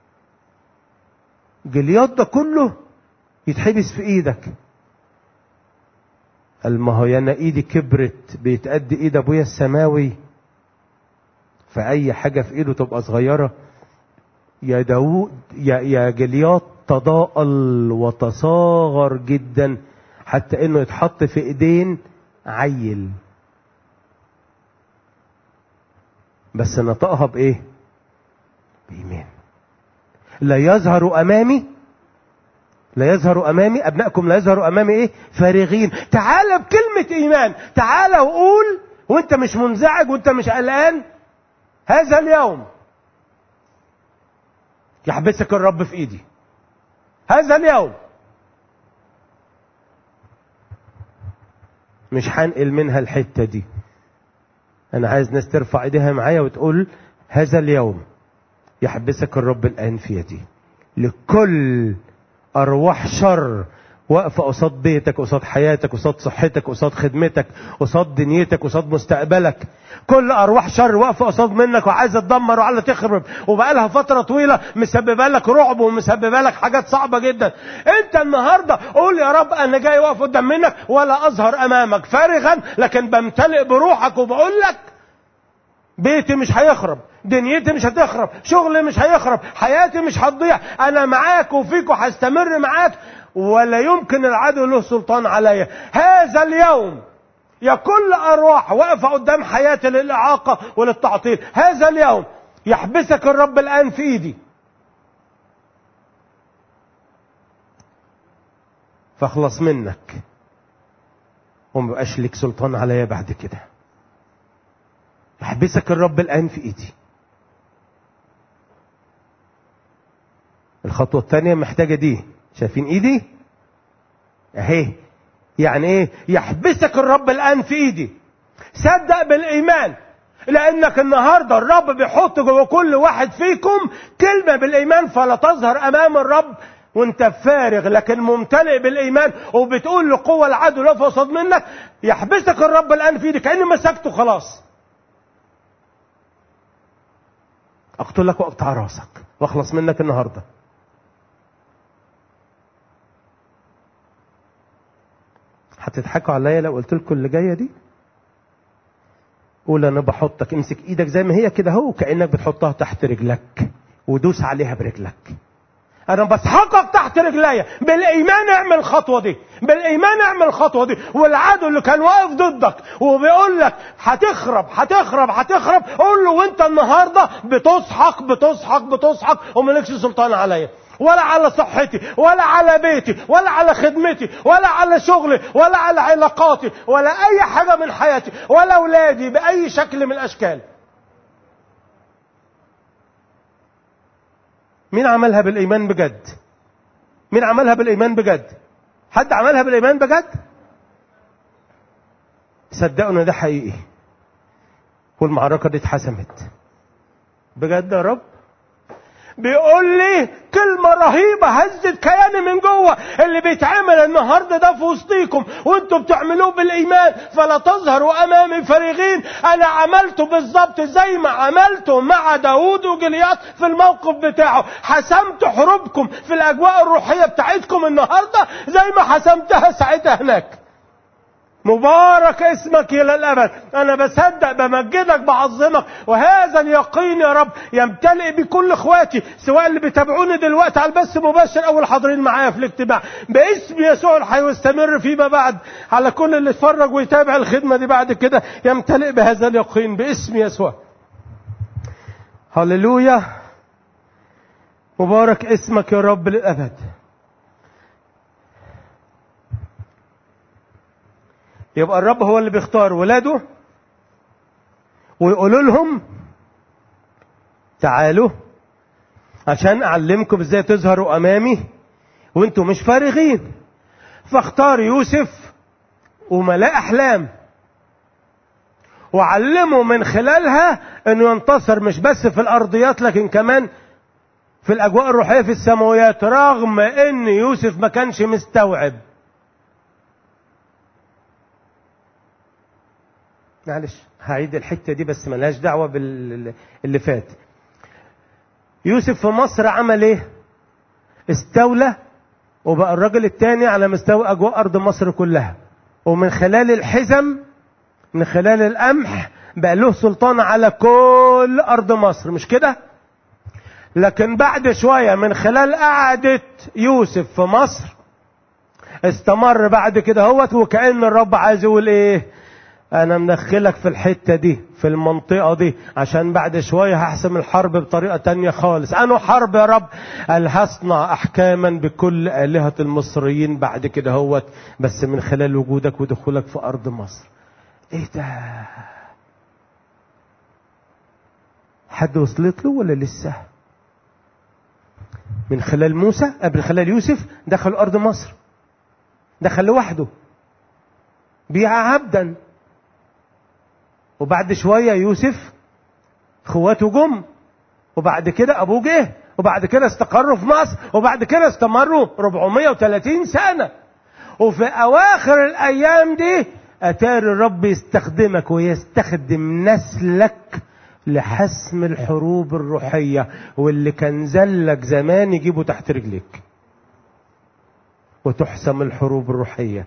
جلياط ده كله يتحبس في ايدك قال ما هو انا ايدي كبرت بيتأدي ايد ابويا السماوي فاي حاجه في ايده تبقى صغيره يا داوود يا يا جلياط تضاءل وتصاغر جدا حتى انه يتحط في ايدين عيل بس نطقها بايه بايمان لا يظهر امامي لا يظهر امامي ابنائكم لا يظهر امامي ايه فارغين تعال بكلمه ايمان تعال وقول وانت مش منزعج وانت مش قلقان هذا اليوم يحبسك الرب في ايدي هذا اليوم مش هنقل منها الحتة دي انا عايز ناس ترفع ايديها معايا وتقول هذا اليوم يحبسك الرب الان في يدي لكل ارواح شر واقفة قصاد بيتك قصاد حياتك قصاد صحتك قصاد خدمتك قصاد دنيتك قصاد مستقبلك كل ارواح شر واقفة قصاد منك وعايزة تدمر وعايزة تخرب وبقالها فترة طويلة مسببة لك رعب ومسببة لك حاجات صعبة جدا انت النهاردة قول يا رب انا جاي واقف قدام منك ولا اظهر امامك فارغا لكن بمتلئ بروحك وبقول لك بيتي مش هيخرب دنيتي مش هتخرب شغلي مش هيخرب حياتي مش هتضيع انا معاك وفيك وهستمر معاك ولا يمكن العدو له سلطان عليا هذا اليوم يا كل ارواح واقفه قدام حياتي للاعاقه وللتعطيل هذا اليوم يحبسك الرب الان في ايدي فاخلص منك ومبقاش لك سلطان عليا بعد كده يحبسك الرب الان في ايدي الخطوه الثانيه محتاجه دي شايفين ايدي اهي يعني ايه يحبسك الرب الان في ايدي صدق بالايمان لانك النهارده الرب بيحط جوه كل واحد فيكم كلمه بالايمان فلا تظهر امام الرب وانت فارغ لكن ممتلئ بالايمان وبتقول لقوه العدو لا فصد منك يحبسك الرب الان في ايدي كاني مسكته خلاص اقتلك واقطع راسك واخلص منك النهارده هتضحكوا عليا لو قلت لكم اللي جايه دي قول انا بحطك امسك ايدك زي ما هي كده اهو كانك بتحطها تحت رجلك ودوس عليها برجلك انا بسحقك تحت رجليا بالايمان اعمل الخطوه دي بالايمان اعمل الخطوه دي والعدو اللي كان واقف ضدك وبيقول لك هتخرب هتخرب هتخرب قول له وانت النهارده بتسحق بتسحق بتسحق ومالكش سلطان عليا ولا على صحتي ولا على بيتي ولا على خدمتي ولا على شغلي ولا على علاقاتي ولا اي حاجه من حياتي ولا اولادي باي شكل من الاشكال مين عملها بالايمان بجد مين عملها بالايمان بجد حد عملها بالايمان بجد صدقوا ان ده حقيقي والمعركه دي اتحسمت بجد يا رب بيقول لي كلمة رهيبة هزت كياني من جوه اللي بيتعمل النهاردة ده في وسطيكم وانتوا بتعملوه بالإيمان فلا تظهروا أمامي فرغين أنا عملته بالظبط زي ما عملته مع داوود وجليات في الموقف بتاعه حسمت حروبكم في الأجواء الروحية بتاعتكم النهاردة زي ما حسمتها ساعتها هناك مبارك اسمك الى الابد انا بصدق بمجدك بعظمك وهذا اليقين يا رب يمتلئ بكل اخواتي سواء اللي بيتابعوني دلوقتي على البث مباشر او الحاضرين معايا في الاجتماع باسم يسوع اللي هيستمر فيما بعد على كل اللي يتفرج ويتابع الخدمه دي بعد كده يمتلئ بهذا اليقين باسم يسوع هللويا مبارك اسمك يا رب للابد يبقى الرب هو اللي بيختار ولاده ويقولوا لهم تعالوا عشان اعلمكم ازاي تظهروا امامي وانتم مش فارغين فاختار يوسف وملاء احلام وعلمه من خلالها انه ينتصر مش بس في الارضيات لكن كمان في الاجواء الروحيه في السماويات رغم ان يوسف ما كانش مستوعب معلش هعيد الحتة دي بس ملهاش دعوة باللي فات يوسف في مصر عمل ايه استولى وبقى الراجل التاني على مستوى اجواء ارض مصر كلها ومن خلال الحزم من خلال القمح بقى له سلطان على كل ارض مصر مش كده لكن بعد شوية من خلال قعدة يوسف في مصر استمر بعد كده هوت وكأن الرب عايز يقول ايه انا مدخلك في الحتة دي في المنطقة دي عشان بعد شوية هحسم الحرب بطريقة تانية خالص انا حرب يا رب قال هصنع احكاما بكل الهة المصريين بعد كده هوت بس من خلال وجودك ودخولك في ارض مصر ايه ده حد وصلت له ولا لسه من خلال موسى قبل خلال يوسف دخل ارض مصر دخل لوحده بيع عبدا وبعد شوية يوسف اخواته جم وبعد كده ابوه جه وبعد كده استقروا في مصر وبعد كده استمروا 430 سنة وفي اواخر الايام دي اتاري الرب يستخدمك ويستخدم نسلك لحسم الحروب الروحية واللي كان زلك زمان يجيبه تحت رجليك وتحسم الحروب الروحية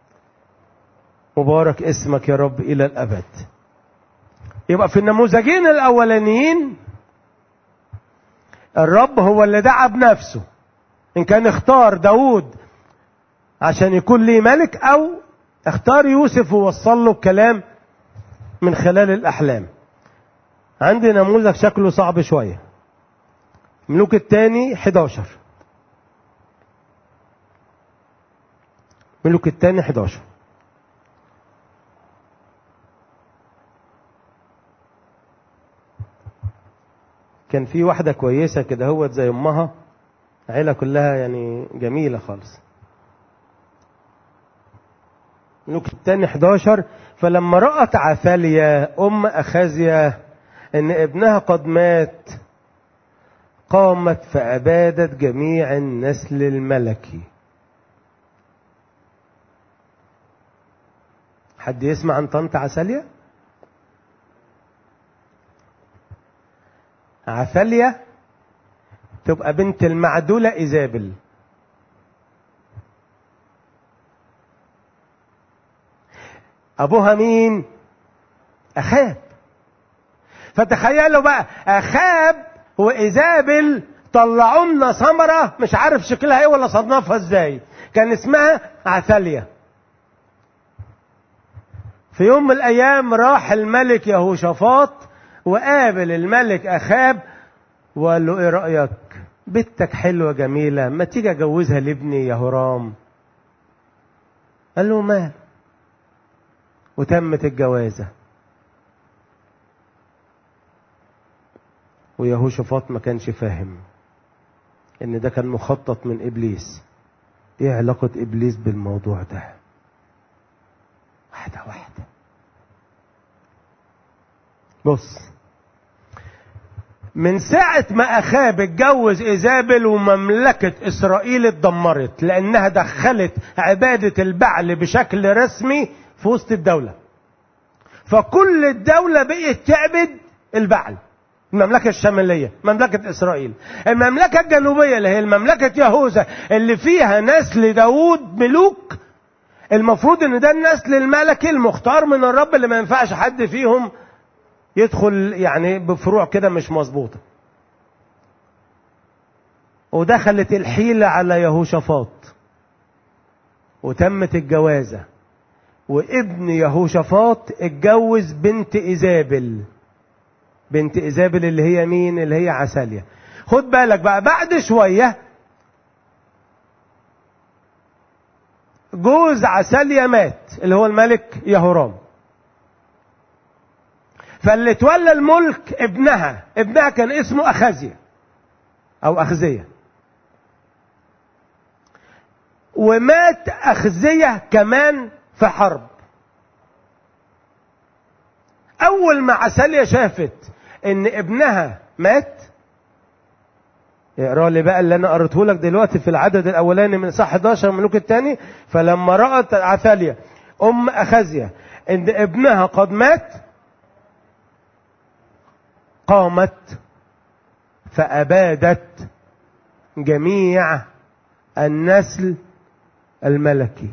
مبارك اسمك يا رب إلى الأبد يبقى في النموذجين الأولانيين الرب هو اللي دعا بنفسه إن كان اختار داود عشان يكون ليه ملك أو اختار يوسف ووصل له الكلام من خلال الأحلام عندي نموذج شكله صعب شوية ملوك الثاني 11 ملوك الثاني 11 كان في واحدة كويسة كده هوت زي أمها عيلة كلها يعني جميلة خالص ملوك الثاني 11 فلما رأت عثاليا أم أخازيا إن ابنها قد مات قامت فأبادت جميع النسل الملكي حد يسمع عن طنط عساليا عثاليا تبقى بنت المعدولة إيزابل أبوها مين أخاب فتخيلوا بقى أخاب وإيزابل طلعوا لنا ثمرة مش عارف شكلها ايه ولا صنفها ازاي كان اسمها عثاليا في يوم من الايام راح الملك يهوشافاط وقابل الملك اخاب وقال له ايه رايك بنتك حلوه جميله ما تيجي اجوزها لابني يا هرام قال له ما وتمت الجوازه ويهوشافاط ما كانش فاهم ان ده كان مخطط من ابليس ايه علاقة ابليس بالموضوع ده واحدة واحدة بص من ساعة ما أخاب اتجوز إيزابل ومملكة إسرائيل اتدمرت لأنها دخلت عبادة البعل بشكل رسمي في وسط الدولة فكل الدولة بقت تعبد البعل المملكة الشمالية مملكة إسرائيل المملكة الجنوبية اللي هي المملكة يهوذا اللي فيها نسل داوود ملوك المفروض ان ده النسل الملكي المختار من الرب اللي ما ينفعش حد فيهم يدخل يعني بفروع كده مش مظبوطة ودخلت الحيلة على يهوشافاط وتمت الجوازة وابن يهوشافاط اتجوز بنت إيزابل بنت إيزابل اللي هي مين اللي هي عساليا خد بالك بقى بعد شوية جوز عساليا مات اللي هو الملك يهورام فاللي تولى الملك ابنها ابنها كان اسمه أخازيا أو أخزية ومات أخزية كمان في حرب أول ما عساليا شافت ان ابنها مات اقرا لي بقى اللي انا قريته لك دلوقتي في العدد الاولاني من صح 11 من الملوك الثاني فلما رات عثاليا ام اخازيا ان ابنها قد مات قامت فابادت جميع النسل الملكي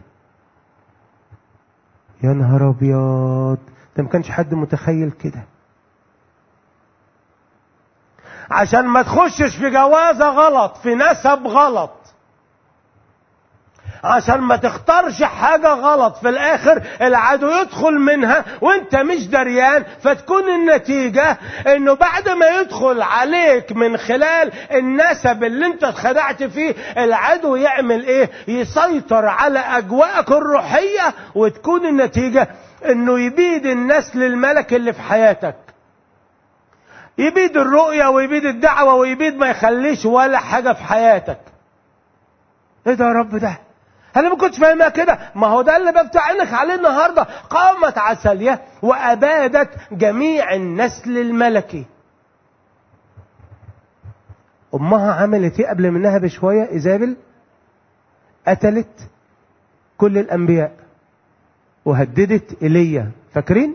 يا نهار ابيض ده ما كانش حد متخيل كده عشان ما تخشش في جوازة غلط في نسب غلط عشان ما تختارش حاجة غلط في الاخر العدو يدخل منها وانت مش دريان فتكون النتيجة انه بعد ما يدخل عليك من خلال النسب اللي انت اتخدعت فيه العدو يعمل ايه يسيطر على اجواءك الروحية وتكون النتيجة انه يبيد النسل الملكي اللي في حياتك يبيد الرؤية ويبيد الدعوة ويبيد ما يخليش ولا حاجة في حياتك ايه ده يا رب ده انا ما كنتش فاهمها كده ما هو ده اللي بفتح عينك عليه النهارده قامت عسالية وابادت جميع النسل الملكي امها عملت ايه قبل منها بشويه ايزابل قتلت كل الانبياء وهددت ايليا فاكرين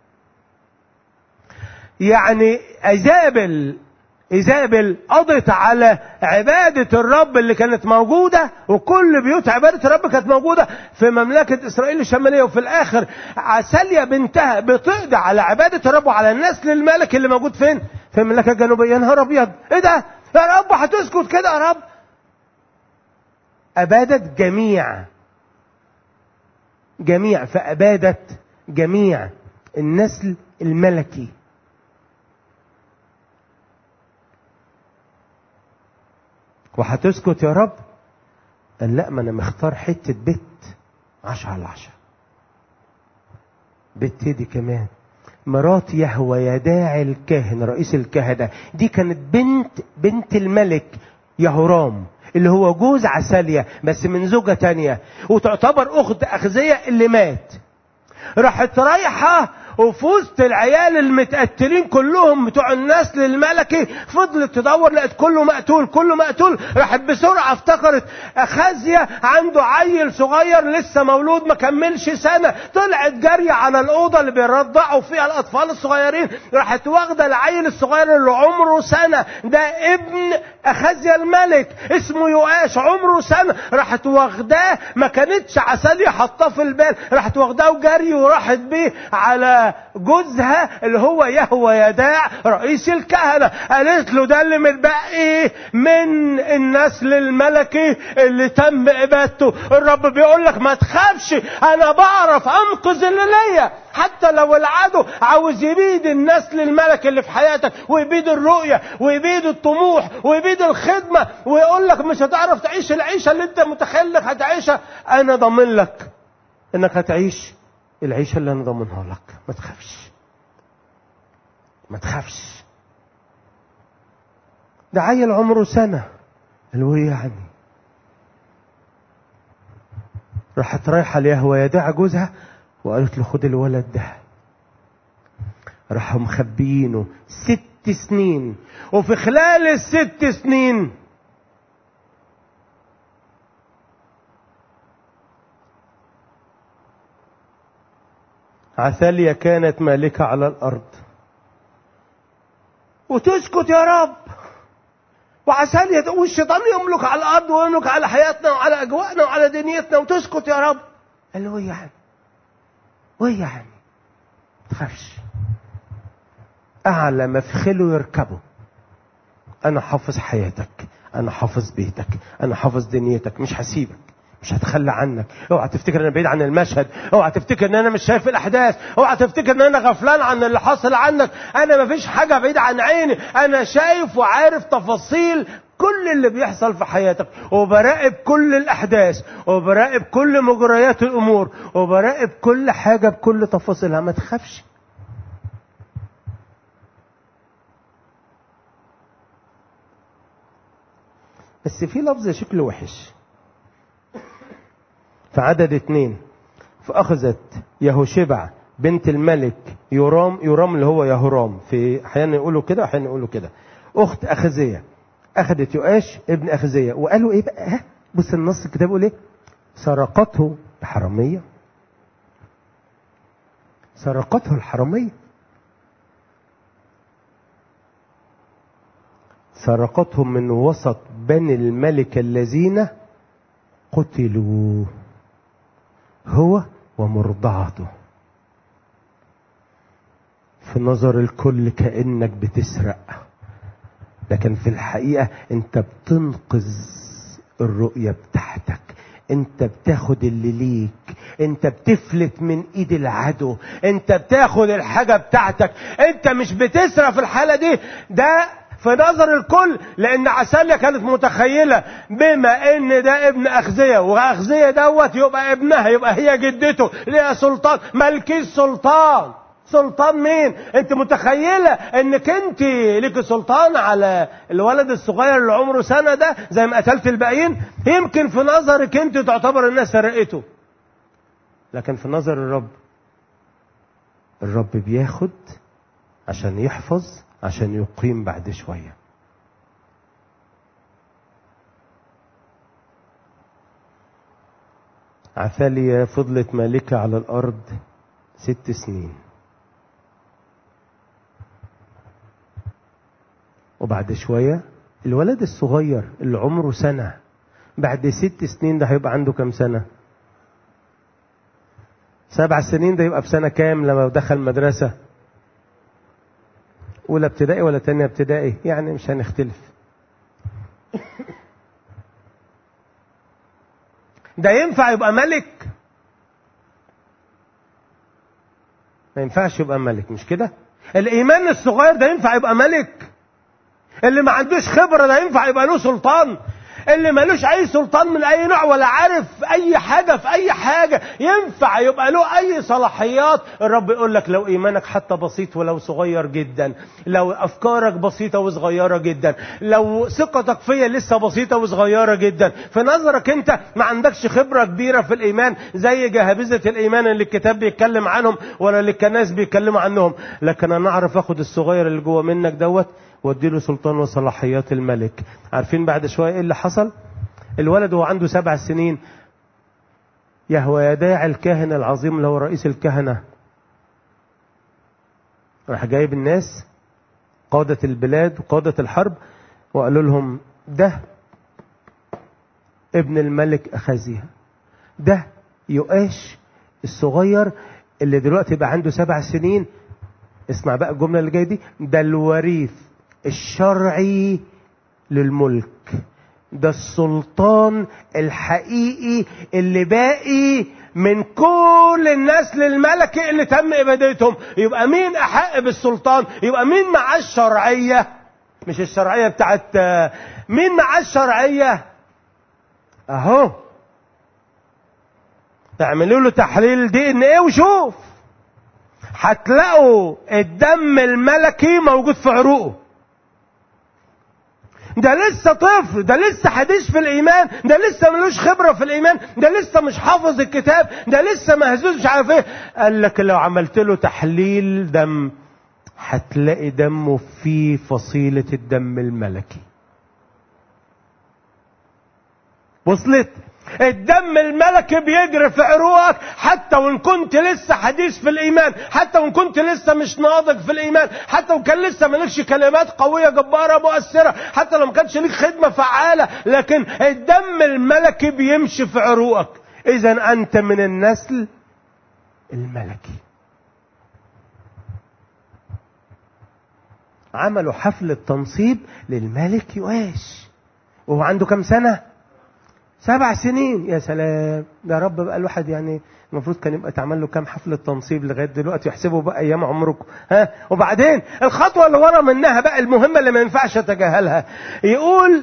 يعني ايزابل ايزابل قضت على عبادة الرب اللي كانت موجودة وكل بيوت عبادة الرب كانت موجودة في مملكة اسرائيل الشمالية وفي الاخر عساليا بنتها بتقضي على عبادة الرب وعلى النسل الملكي اللي موجود فين في المملكة الجنوبية يا نهار ابيض ايه ده يا رب هتسكت كده يا رب ابادت جميع جميع فابادت جميع النسل الملكي وهتسكت يا رب قال لا ما انا مختار حتة بيت عشرة على عشرة بيت دي كمان مرات يهوى يداعي الكاهن رئيس الكهنة دي كانت بنت بنت الملك يهورام اللي هو جوز عسالية بس من زوجة تانية وتعتبر أخت أخزية اللي مات راحت رايحة وفي وسط العيال المتقتلين كلهم بتوع النسل الملكي فضلت تدور لقت كله مقتول كله مقتول راحت بسرعة افتكرت أخازيا عنده عيل صغير لسه مولود ما كملش سنة طلعت جارية على الأوضة اللي بيرضعوا فيها الأطفال الصغيرين راحت واخدة العيل الصغير اللي عمره سنة ده ابن أخازيا الملك اسمه يؤاش عمره سنة راحت واخداه ما كانتش عسالية حطاه في البال راحت واخداه وجري وراحت بيه على جوزها اللي هو يهوى يداع رئيس الكهنة قالت له ده اللي متبقي من النسل الملكي اللي تم ابادته الرب بيقول لك ما تخافش انا بعرف انقذ اللي ليا حتى لو العدو عاوز يبيد النسل الملكي اللي في حياتك ويبيد الرؤية ويبيد الطموح ويبيد الخدمة ويقول لك مش هتعرف تعيش العيشة اللي انت متخيل انك هتعيشها انا ضامن لك انك هتعيش العيشة اللي انا ضامنها لك ما تخافش ما تخافش ده عيل عمره سنة قالوا ايه يعني راحت رايحة ليهوى يدع جوزها وقالت له خد الولد ده راحوا مخبيينه ست سنين وفي خلال الست سنين عثاليا كانت مالكة على الأرض وتسكت يا رب وعساليا والشيطان يملك على الأرض ويملك على حياتنا وعلى أجواءنا وعلى دنيتنا وتسكت يا رب قال له إيه يعني وإيه يعني تخافش أعلى مفخله يركبه أنا حافظ حياتك أنا حافظ بيتك أنا حافظ دنيتك مش هسيبك مش هتخلى عنك اوعى تفتكر انا بعيد عن المشهد اوعى تفتكر ان انا مش شايف الاحداث اوعى تفتكر ان انا غفلان عن اللي حاصل عنك انا مفيش حاجه بعيد عن عيني انا شايف وعارف تفاصيل كل اللي بيحصل في حياتك وبراقب كل الاحداث وبراقب كل مجريات الامور وبراقب كل حاجه بكل تفاصيلها ما تخافش بس في لفظ شكله وحش في عدد اتنين فأخذت يهوشبع بنت الملك يورام يورام اللي هو يهورام في أحيانا يقولوا كده أحيانا يقولوا كده أخت أخزية أخذت يؤاش ابن أخزية وقالوا إيه بقى ها بص النص الكتاب يقول إيه سرقته الحرامية سرقته الحرامية سرقتهم من وسط بني الملك الذين قتلوا هو ومرضعته في نظر الكل كأنك بتسرق لكن في الحقيقة انت بتنقذ الرؤية بتاعتك انت بتاخد اللي ليك انت بتفلت من ايد العدو انت بتاخد الحاجة بتاعتك انت مش بتسرق في الحالة دي ده في نظر الكل لان عساليا كانت متخيله بما ان ده ابن اخزيه واخزيه دوت يبقى ابنها يبقى هي جدته ليها سلطان ملكي السلطان سلطان مين انت متخيله انك انت ليك سلطان على الولد الصغير اللي عمره سنه ده زي ما قتلت الباقيين يمكن في نظرك انت تعتبر الناس سرقته لكن في نظر الرب الرب بياخد عشان يحفظ عشان يقيم بعد شوية عثاليا فضلت مالكة على الأرض ست سنين وبعد شوية الولد الصغير اللي عمره سنة بعد ست سنين ده هيبقى عنده كام سنة سبع سنين ده يبقى في سنة كام لما دخل مدرسة اولى ابتدائي ولا تانية ابتدائي يعني مش هنختلف ده ينفع يبقى ملك ما ينفعش يبقى ملك مش كده الايمان الصغير ده ينفع يبقى ملك اللي ما عندوش خبره ده ينفع يبقى له سلطان اللي ملوش اي سلطان من اي نوع ولا عارف اي حاجة في اي حاجة ينفع يبقى له اي صلاحيات الرب يقول لك لو ايمانك حتى بسيط ولو صغير جدا لو افكارك بسيطة وصغيرة جدا لو ثقتك فيا لسه بسيطة وصغيرة جدا في نظرك انت ما عندكش خبرة كبيرة في الايمان زي جهابزة الايمان اللي الكتاب بيتكلم عنهم ولا اللي الناس بيتكلموا عنهم لكن انا اعرف اخد الصغير اللي جوه منك دوت واديله سلطان وصلاحيات الملك عارفين بعد شوية ايه اللي حصل الولد وهو عنده سبع سنين يهوى يداع الكاهن العظيم اللي هو رئيس الكهنة راح جايب الناس قادة البلاد وقادة الحرب وقالوا لهم ده ابن الملك أخازيها ده يؤاش الصغير اللي دلوقتي بقى عنده سبع سنين اسمع بقى الجملة اللي جاية دي ده الوريث الشرعي للملك ده السلطان الحقيقي اللي باقي من كل النسل الملكي اللي تم ابادتهم يبقى مين احق بالسلطان يبقى مين معاه الشرعيه مش الشرعيه بتاعت مين معاه الشرعيه اهو تعملوا له تحليل دي ان ايه وشوف هتلاقوا الدم الملكي موجود في عروقه ده لسه طفل ده لسه حديث في الايمان ده لسه ملوش خبره في الايمان ده لسه مش حافظ الكتاب ده لسه مهزوز مش عارف ايه قال لك لو عملت له تحليل دم هتلاقي دمه فيه فصيله الدم الملكي وصلت الدم الملكي بيجري في عروقك حتى وان كنت لسه حديث في الايمان حتى وان كنت لسه مش ناضج في الايمان حتى وان كان لسه مالكش كلمات قويه جباره مؤثره حتى لو ما كانش ليك خدمه فعاله لكن الدم الملكي بيمشي في عروقك اذا انت من النسل الملكي عملوا حفلة تنصيب للملك يواش وهو عنده كم سنة سبع سنين يا سلام ده رب بقى الواحد يعني المفروض كان يبقى تعمل له كام حفلة تنصيب لغاية دلوقتي يحسبوا بقى أيام عمركم ها وبعدين الخطوة اللي ورا منها بقى المهمة اللي ما ينفعش أتجاهلها يقول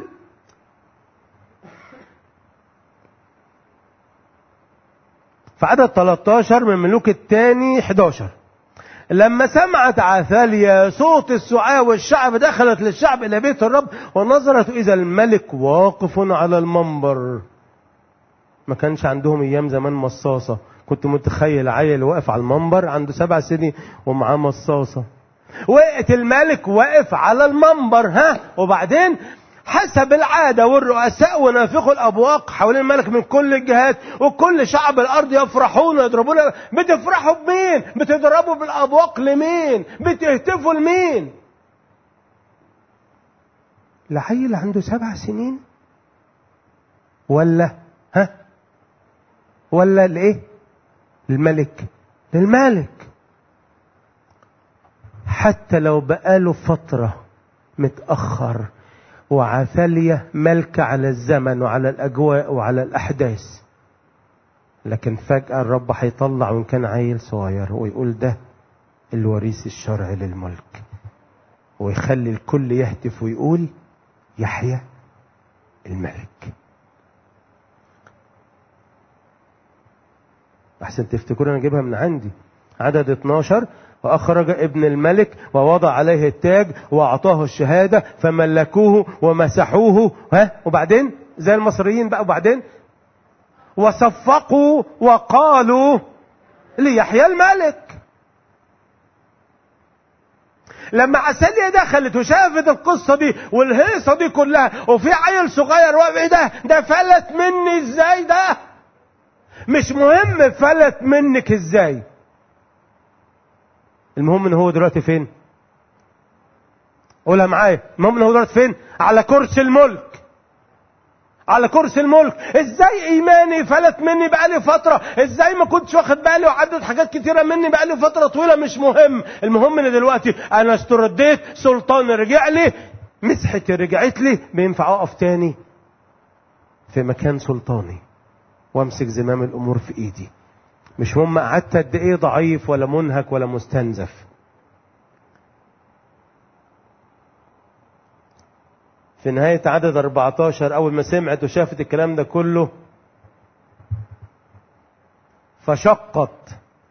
في عدد 13 من ملوك الثاني 11 لما سمعت عثاليا صوت السعاة والشعب دخلت للشعب إلى بيت الرب ونظرت إذا الملك واقف على المنبر ما كانش عندهم أيام زمان مصاصة كنت متخيل عيل واقف على المنبر عنده سبع سنين ومعاه مصاصة وقت الملك واقف على المنبر ها وبعدين حسب العادة والرؤساء ونافخوا الأبواق حوالين الملك من كل الجهات وكل شعب الأرض يفرحون ويضربون بتفرحوا بمين بتضربوا بالأبواق لمين بتهتفوا لمين لعيل عنده سبع سنين ولا ها ولا لايه الملك للملك حتى لو بقاله فترة متأخر وعثالية ملكة على الزمن وعلى الأجواء وعلى الأحداث لكن فجأة الرب هيطلع وإن كان عيل صغير ويقول ده الوريث الشرعي للملك ويخلي الكل يهتف ويقول يحيى الملك أحسن تفتكروا أنا أجيبها من عندي عدد 12 وأخرج ابن الملك ووضع عليه التاج وأعطاه الشهادة فملكوه ومسحوه ها وبعدين زي المصريين بقى وبعدين وصفقوا وقالوا ليحيى الملك لما عسالية دخلت وشافت القصة دي والهيصة دي كلها وفي عيل صغير واقف ايه ده ده فلت مني ازاي ده مش مهم فلت منك ازاي المهم ان هو دلوقتي فين قولها معايا المهم ان هو دلوقتي فين على كرسي الملك على كرسي الملك ازاي ايماني فلت مني بقالي فترة ازاي ما كنتش واخد بالي وعدت حاجات كتيرة مني بقالي فترة طويلة مش مهم المهم ان دلوقتي انا استرديت سلطان رجع لي مسحتي رجعت لي بينفع اقف تاني في مكان سلطاني وامسك زمام الامور في ايدي مش مهم قعدت قد ايه ضعيف ولا منهك ولا مستنزف في نهاية عدد 14 أول ما سمعت وشافت الكلام ده كله فشقت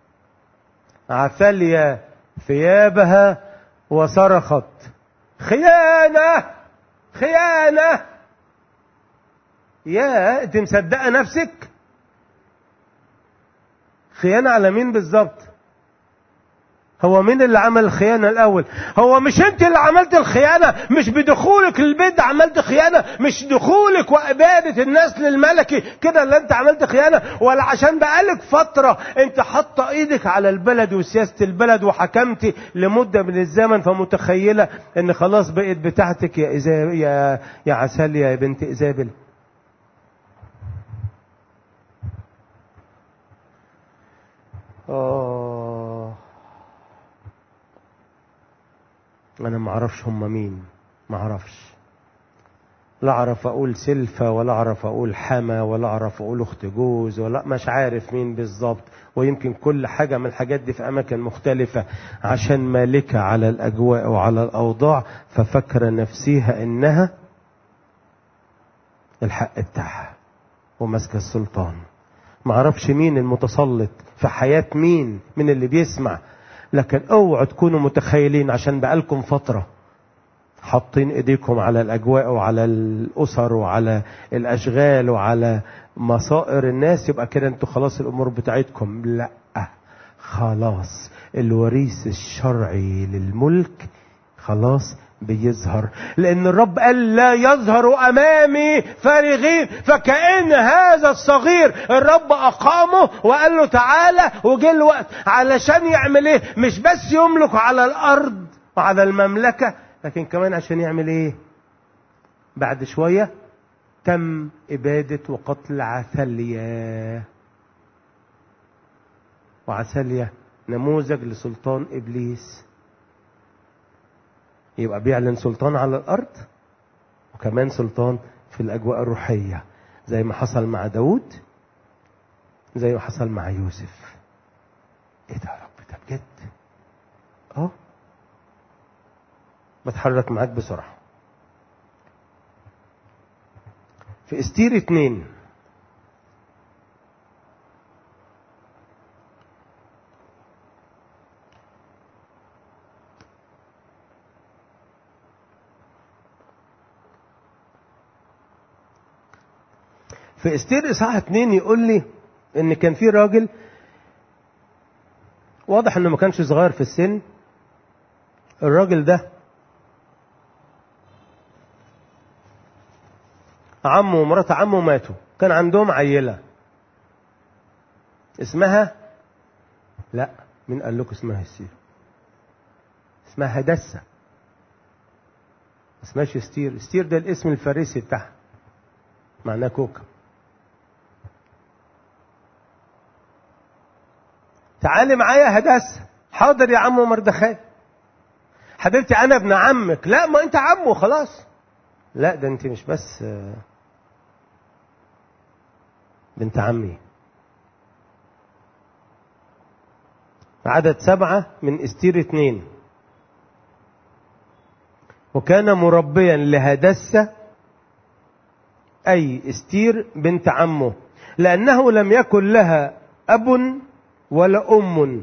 عفليا ثيابها وصرخت خيانة خيانة يا انت مصدقة نفسك خيانة على مين بالظبط هو مين اللي عمل الخيانة الأول هو مش أنت اللي عملت الخيانة مش بدخولك البيت عملت خيانة مش دخولك وإبادة الناس للملكي كده اللي أنت عملت خيانة ولا عشان بقالك فترة أنت حاطة إيدك على البلد وسياسة البلد وحكمتي لمدة من الزمن فمتخيلة إن خلاص بقت بتاعتك يا إزاب يا يا عسل يا بنت إيزابل آه انا ما اعرفش هم مين ما اعرفش لا اعرف اقول سلفة ولا اعرف اقول حما ولا اعرف اقول اخت جوز ولا مش عارف مين بالظبط ويمكن كل حاجة من الحاجات دي في اماكن مختلفة عشان مالكة على الاجواء وعلى الاوضاع ففكر نفسيها انها الحق بتاعها وماسكة السلطان ما اعرفش مين المتسلط في حياة مين من اللي بيسمع لكن اوعوا تكونوا متخيلين عشان بقالكم فترة حاطين ايديكم على الاجواء وعلى الاسر وعلى الاشغال وعلى مصائر الناس يبقى كده انتوا خلاص الامور بتاعتكم لا خلاص الوريث الشرعي للملك خلاص بيظهر لان الرب قال لا يظهر امامي فارغين فكأن هذا الصغير الرب اقامه وقال له تعالى وجه الوقت علشان يعمل ايه مش بس يملك على الارض وعلى المملكة لكن كمان عشان يعمل ايه بعد شوية تم ابادة وقتل عثاليا وعثاليا نموذج لسلطان ابليس يبقى بيعلن سلطان على الارض وكمان سلطان في الاجواء الروحيه زي ما حصل مع داود زي ما حصل مع يوسف ايه ده يا رب ده بجد اه بتحرك معاك بسرعه في استير اتنين في استير اصحاح اتنين يقول لي ان كان في راجل واضح انه ما كانش صغير في السن الراجل ده عمه ومرات عمه ماتوا كان عندهم عيلة اسمها لا مين قال لكم اسمها السير اسمها هدسة ما اسمهاش ستير ستير ده الاسم الفارسي بتاعها معناه كوكب تعالي معايا هدسة حاضر يا عمو مردخاي حبيبتي انا ابن عمك لا ما انت عمه خلاص لا ده انت مش بس بنت عمي عدد سبعة من استير اتنين وكان مربيا لهدسة أي استير بنت عمه لأنه لم يكن لها أب ولا أم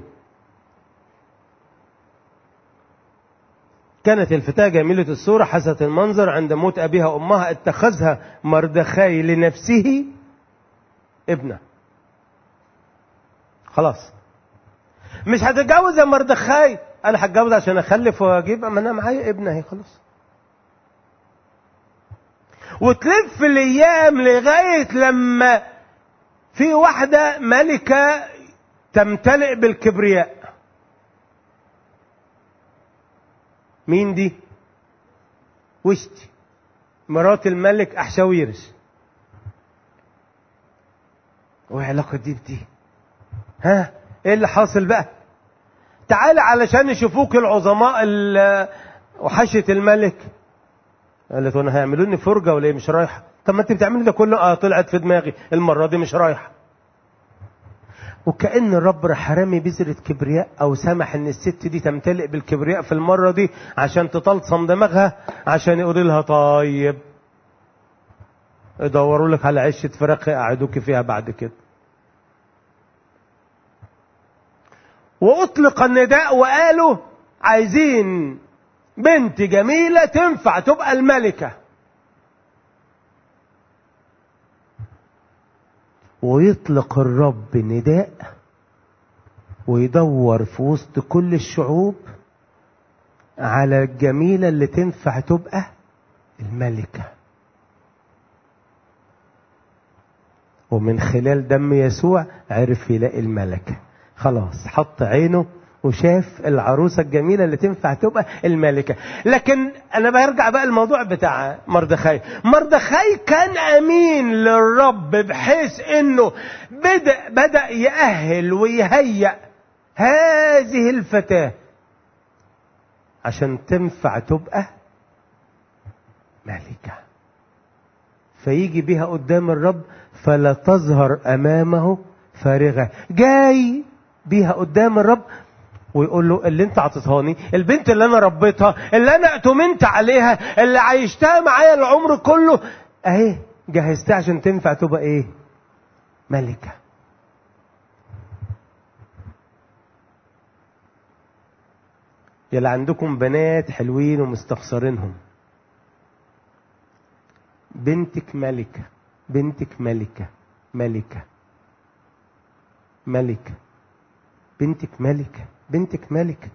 كانت الفتاة جميلة الصورة حسنة المنظر عند موت أبيها وأمها اتخذها مردخاي لنفسه ابنة خلاص مش هتتجوز يا مردخاي انا هتجوز عشان اخلف واجيب اما انا معايا ابنه اهي خلاص وتلف الايام لغايه لما في واحده ملكه تمتلئ بالكبرياء مين دي وشتي مرات الملك احشاويرس وايه علاقه دي بدي ها ايه اللي حاصل بقى تعال علشان يشوفوك العظماء وحشة الملك قالت وانا هيعملوا لي فرجه ولا ايه مش رايحه طب ما انت بتعملي ده كله اه طلعت في دماغي المره دي مش رايحه وكأن الرب راح رامي بذرة كبرياء أو سمح إن الست دي تمتلئ بالكبرياء في المرة دي عشان تطلصم دماغها عشان يقول لها طيب يدوروا لك على عشة فراخ يقعدوك فيها بعد كده وأطلق النداء وقالوا عايزين بنت جميلة تنفع تبقى الملكة ويطلق الرب نداء ويدور في وسط كل الشعوب على الجميلة اللي تنفع تبقى الملكة ومن خلال دم يسوع عرف يلاقي الملكة خلاص حط عينه وشاف العروسة الجميلة اللي تنفع تبقى الملكة لكن أنا برجع بقى الموضوع بتاع مردخاي مردخاي كان أمين للرب بحيث أنه بدأ, بدأ يأهل ويهيأ هذه الفتاة عشان تنفع تبقى ملكة فيجي بها قدام الرب فلا تظهر أمامه فارغة جاي بيها قدام الرب ويقول له اللي انت عطيتهاني البنت اللي انا ربيتها اللي انا اؤتمنت عليها اللي عايشتها معايا العمر كله اهي جهزتها عشان تنفع تبقى ايه ملكة يلا عندكم بنات حلوين ومستخسرينهم بنتك ملكة بنتك ملكة ملكة ملكة بنتك ملكة بنتك ملكة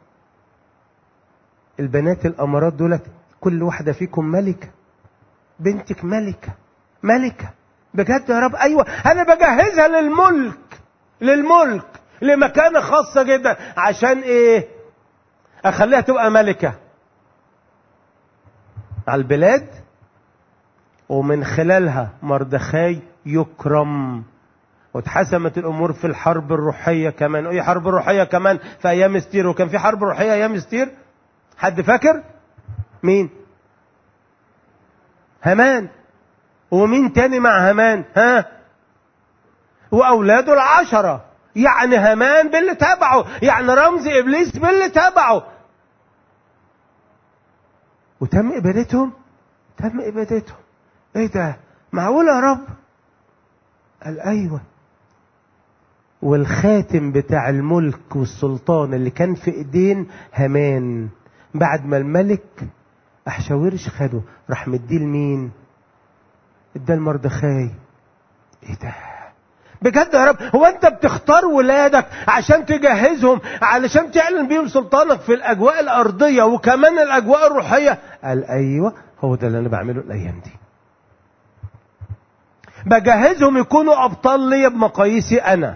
البنات الأمارات دولت كل واحدة فيكم ملكة بنتك ملكة ملكة بجد يا رب أيوة أنا بجهزها للملك للملك لمكانة خاصة جدا عشان إيه أخليها تبقى ملكة على البلاد ومن خلالها مردخاي يكرم واتحسمت الامور في الحرب الروحيه كمان ايه حرب روحيه كمان في ايام استير وكان في حرب روحيه ايام استير حد فاكر مين همان ومين تاني مع همان ها واولاده العشره يعني همان باللي تبعه يعني رمز ابليس باللي تبعه وتم ابادتهم تم ابادتهم ايه ده معقول يا رب قال ايوه والخاتم بتاع الملك والسلطان اللي كان في ايدين هامان بعد ما الملك احشاورش خده راح مديه لمين اداه لمردخاي ايه ده بجد يا رب هو انت بتختار ولادك عشان تجهزهم علشان تعلن بيهم سلطانك في الاجواء الارضيه وكمان الاجواء الروحيه قال ايوه هو ده اللي انا بعمله الايام دي بجهزهم يكونوا ابطال ليا بمقاييسي انا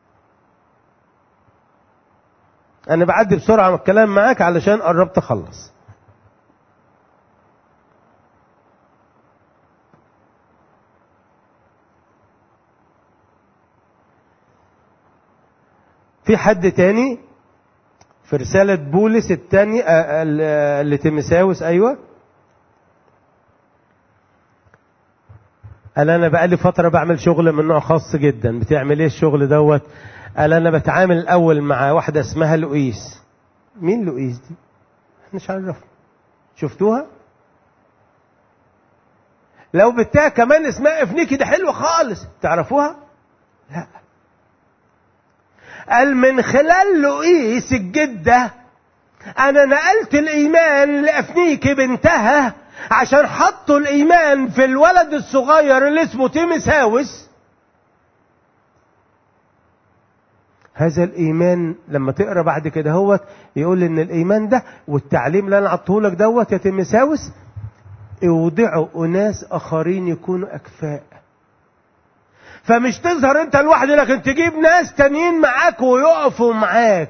انا بعدي بسرعه من الكلام معاك علشان قربت اخلص في حد تاني في رسالة بولس التاني لتيمساوس أيوة قال أنا بقالي فترة بعمل شغل من نوع خاص جدا بتعمل إيه الشغل دوت قال أنا بتعامل الأول مع واحدة اسمها لؤيس مين لؤيس دي؟ مش عارف شفتوها؟ لو بتاع كمان اسمها افنيكي ده حلوة خالص تعرفوها؟ لا قال من خلال لؤيس الجدة أنا نقلت الإيمان لأفنيكي بنتها عشان حطوا الإيمان في الولد الصغير اللي اسمه تيمساوس هذا الإيمان لما تقرأ بعد كده هوت يقول إن الإيمان ده والتعليم اللي أنا عطيه لك دوت يا تيمساوس اودعوا أناس آخرين يكونوا أكفاء فمش تظهر انت لوحدك لكن تجيب ناس تانيين معاك ويقفوا معاك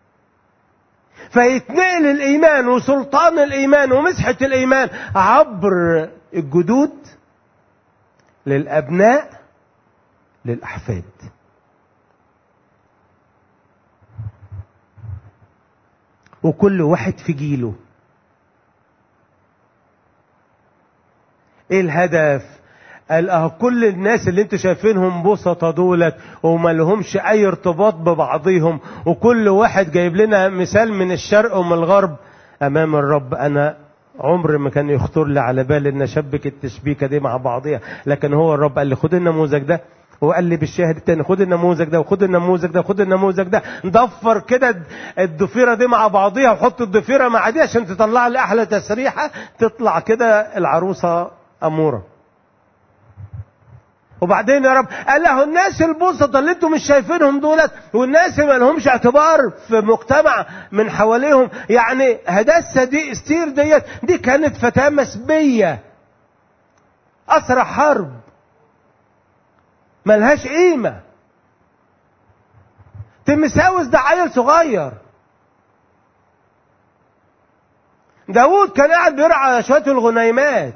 فيتنقل الايمان وسلطان الايمان ومسحه الايمان عبر الجدود للابناء للاحفاد وكل واحد في جيله ايه الهدف قال اه كل الناس اللي انتوا شايفينهم بسطة دولت وما لهمش اي ارتباط ببعضهم وكل واحد جايب لنا مثال من الشرق ومن الغرب امام الرب انا عمر ما كان يخطر لي على بالي ان اشبك التشبيكه دي مع بعضيها لكن هو الرب قال لي خد النموذج ده وقال لي بالشاهد التاني خد النموذج ده وخد النموذج ده وخد النموذج ده ضفر كده الضفيره دي مع بعضيها وحط الضفيره مع دي عشان تطلع لي احلى تسريحه تطلع كده العروسه اموره وبعدين يا رب قال له الناس البسطة اللي انتم مش شايفينهم دولت والناس اللي ما لهمش اعتبار في مجتمع من حواليهم يعني هدسة دي استير ديت دي كانت فتاة مسبية أسرع حرب ملهاش قيمة تمساوس ده عيل صغير داود كان قاعد بيرعى شوية الغنيمات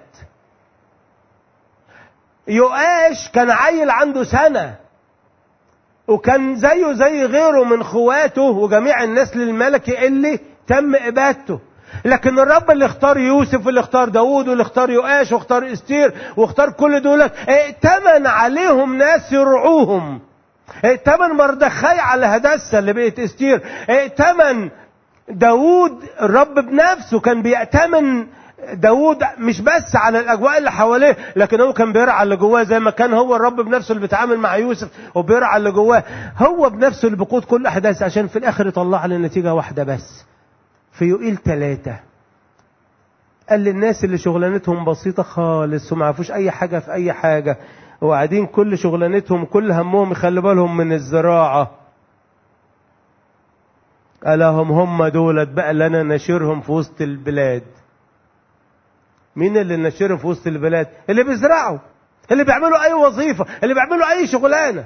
يؤاش كان عيل عنده سنة وكان زيه زي غيره من خواته وجميع النسل الملكي اللي تم إبادته لكن الرب اللي اختار يوسف واللي اختار داود واللي اختار يؤاش واختار استير واختار كل دول ائتمن عليهم ناس يرعوهم ائتمن مردخاي على هدسة اللي بقت استير ائتمن داود الرب بنفسه كان بيأتمن داود مش بس على الاجواء اللي حواليه لكن هو كان بيرعى اللي جواه زي ما كان هو الرب بنفسه اللي بيتعامل مع يوسف وبيرعى اللي جواه هو بنفسه اللي بيقود كل احداث عشان في الاخر يطلع لنا نتيجه واحده بس في يوئيل ثلاثة قال للناس اللي شغلانتهم بسيطة خالص وما عرفوش أي حاجة في أي حاجة وقاعدين كل شغلانتهم كل همهم يخلي بالهم من الزراعة قالهم هم دولت بقى لنا نشرهم في وسط البلاد مين اللي نشرهم في وسط البلاد اللي بيزرعوا اللي بيعملوا اي وظيفة اللي بيعملوا اي شغلانة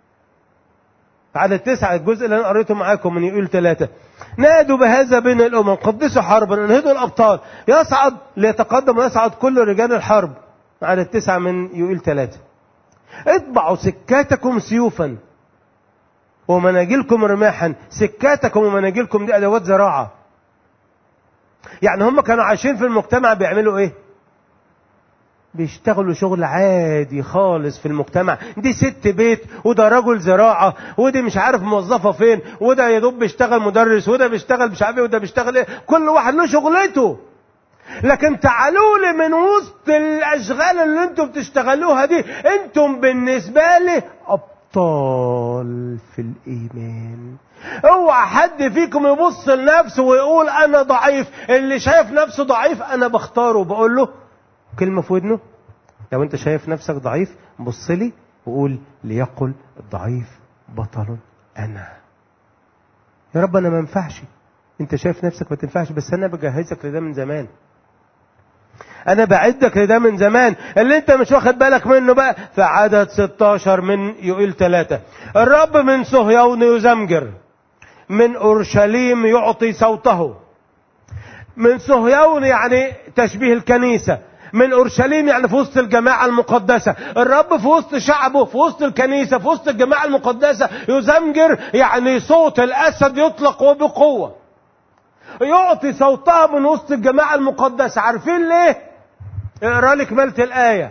عدد تسعة الجزء اللي انا قريته معاكم من يقول ثلاثة نادوا بهذا بين الامم قدسوا حربا انهدوا الابطال يصعد ليتقدم ويصعد كل رجال الحرب عدد تسعة من يقول ثلاثة اطبعوا سكاتكم سيوفا ومناجلكم رماحا سكاتكم ومناجلكم دي ادوات زراعه يعني هم كانوا عايشين في المجتمع بيعملوا ايه بيشتغلوا شغل عادي خالص في المجتمع دي ست بيت وده رجل زراعة ودي مش عارف موظفة فين وده يا دوب بيشتغل مدرس وده بيشتغل مش عارف ايه وده بيشتغل ايه كل واحد له شغلته لكن تعالوا لي من وسط الاشغال اللي انتم بتشتغلوها دي انتم بالنسبة لي ابطال في الايمان اوعى حد فيكم يبص لنفسه ويقول انا ضعيف اللي شايف نفسه ضعيف انا بختاره بقول له كلمه في ودنه لو انت شايف نفسك ضعيف بص لي وقول ليقل الضعيف بطل انا يا رب انا ما ينفعش انت شايف نفسك ما تنفعش بس انا بجهزك لده من زمان انا بعدك لده من زمان اللي انت مش واخد بالك منه بقى في عدد 16 من يقول ثلاثة الرب من صهيون يزمجر من اورشليم يعطي صوته من صهيون يعني تشبيه الكنيسة من اورشليم يعني في وسط الجماعة المقدسة الرب في وسط شعبه في وسط الكنيسة في وسط الجماعة المقدسة يزمجر يعني صوت الاسد يطلق وبقوة يعطي صوتها من وسط الجماعة المقدسة عارفين ليه اقرا لك ملت الآية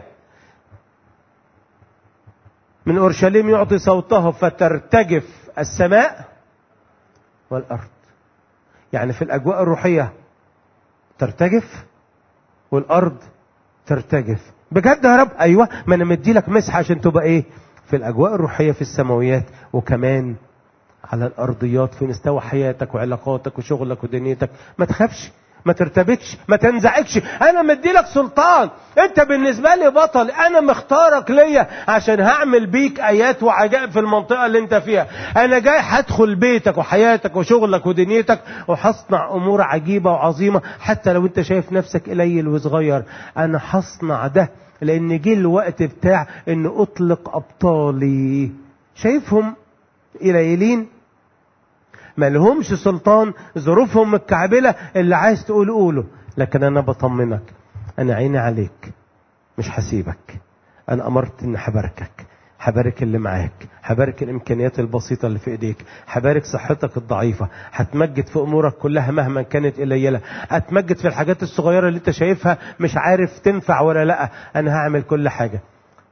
من أورشليم يعطي صوته فترتجف السماء والأرض يعني في الأجواء الروحية ترتجف والأرض ترتجف بجد يا رب أيوة ما أنا مدي لك مسحة عشان تبقى إيه في الأجواء الروحية في السماويات وكمان على الأرضيات في مستوى حياتك وعلاقاتك وشغلك ودنيتك ما تخافش ما ترتبكش ما تنزعجش انا مدي لك سلطان انت بالنسبه لي بطل انا مختارك ليا عشان هعمل بيك ايات وعجائب في المنطقه اللي انت فيها انا جاي هدخل بيتك وحياتك وشغلك ودنيتك وهصنع امور عجيبه وعظيمه حتى لو انت شايف نفسك قليل وصغير انا هصنع ده لان جه الوقت بتاع ان اطلق ابطالي شايفهم قليلين ما لهمش سلطان ظروفهم الكعبلة اللي عايز تقول قوله لكن انا بطمنك انا عيني عليك مش هسيبك انا امرت ان هباركك هبارك اللي معاك هبارك الامكانيات البسيطة اللي في ايديك هبارك صحتك الضعيفة هتمجد في امورك كلها مهما كانت قليلة هتمجد في الحاجات الصغيرة اللي انت شايفها مش عارف تنفع ولا لا انا هعمل كل حاجة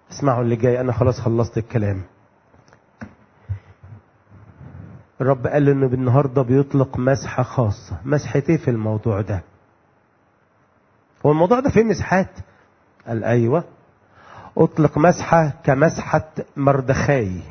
اسمعوا اللي جاي انا خلاص خلصت الكلام الرب قال انه بالنهارده بيطلق مسحه خاصه مسحه ايه في الموضوع ده هو الموضوع ده فيه مسحات قال ايوه اطلق مسحه كمسحه مردخاي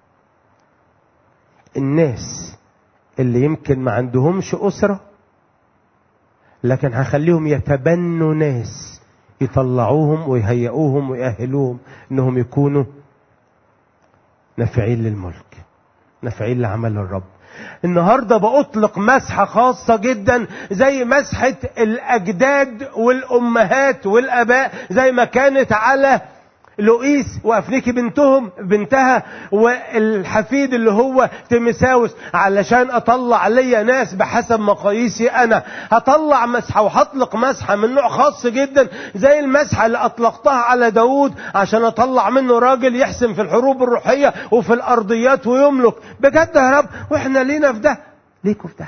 الناس اللي يمكن ما عندهمش اسره لكن هخليهم يتبنوا ناس يطلعوهم ويهيئوهم ويأهلوهم انهم يكونوا نافعين للملك نافعين لعمل الرب النهاردة بأطلق مسحة خاصة جدا زي مسحة الأجداد والأمهات والأباء زي ما كانت على لؤيس وأفنيكي بنتهم بنتها والحفيد اللي هو تيمساوس علشان أطلع ليا ناس بحسب مقاييسي أنا هطلع مسحة وهطلق مسحة من نوع خاص جدا زي المسحة اللي أطلقتها على داود عشان أطلع منه راجل يحسن في الحروب الروحية وفي الأرضيات ويملك بجد يا رب وإحنا لينا في ده ليكوا في ده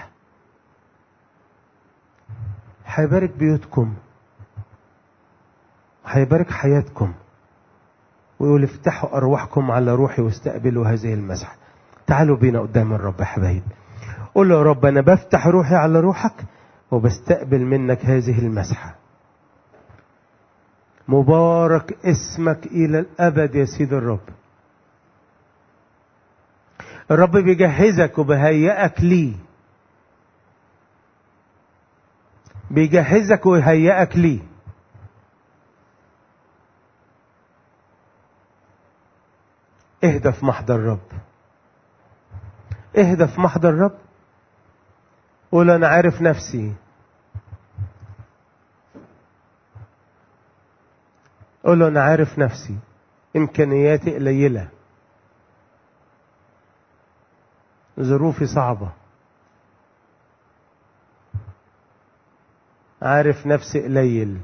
هيبارك بيوتكم هيبارك حياتكم ويقول افتحوا أرواحكم على روحي واستقبلوا هذه المسحة تعالوا بينا قدام الرب يا حبايب قول له يا رب أنا بفتح روحي على روحك وبستقبل منك هذه المسحة مبارك اسمك إلى الأبد يا سيد الرب الرب بيجهزك وبيهيئك ليه بيجهزك ويهيئك ليه اهدى في محضر الرب اهدى في محضر الرب قول انا عارف نفسي قول له انا عارف نفسي امكانياتي قليله ظروفي صعبه عارف نفسي قليل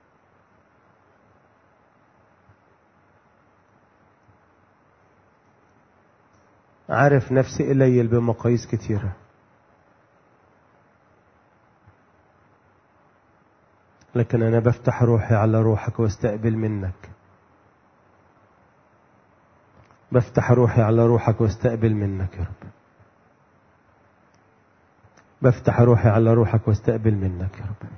عارف نفسي قليل بمقاييس كتيرة لكن أنا بفتح روحي على روحك واستقبل منك بفتح روحي على روحك واستقبل منك يا رب بفتح روحي على روحك واستقبل منك يا رب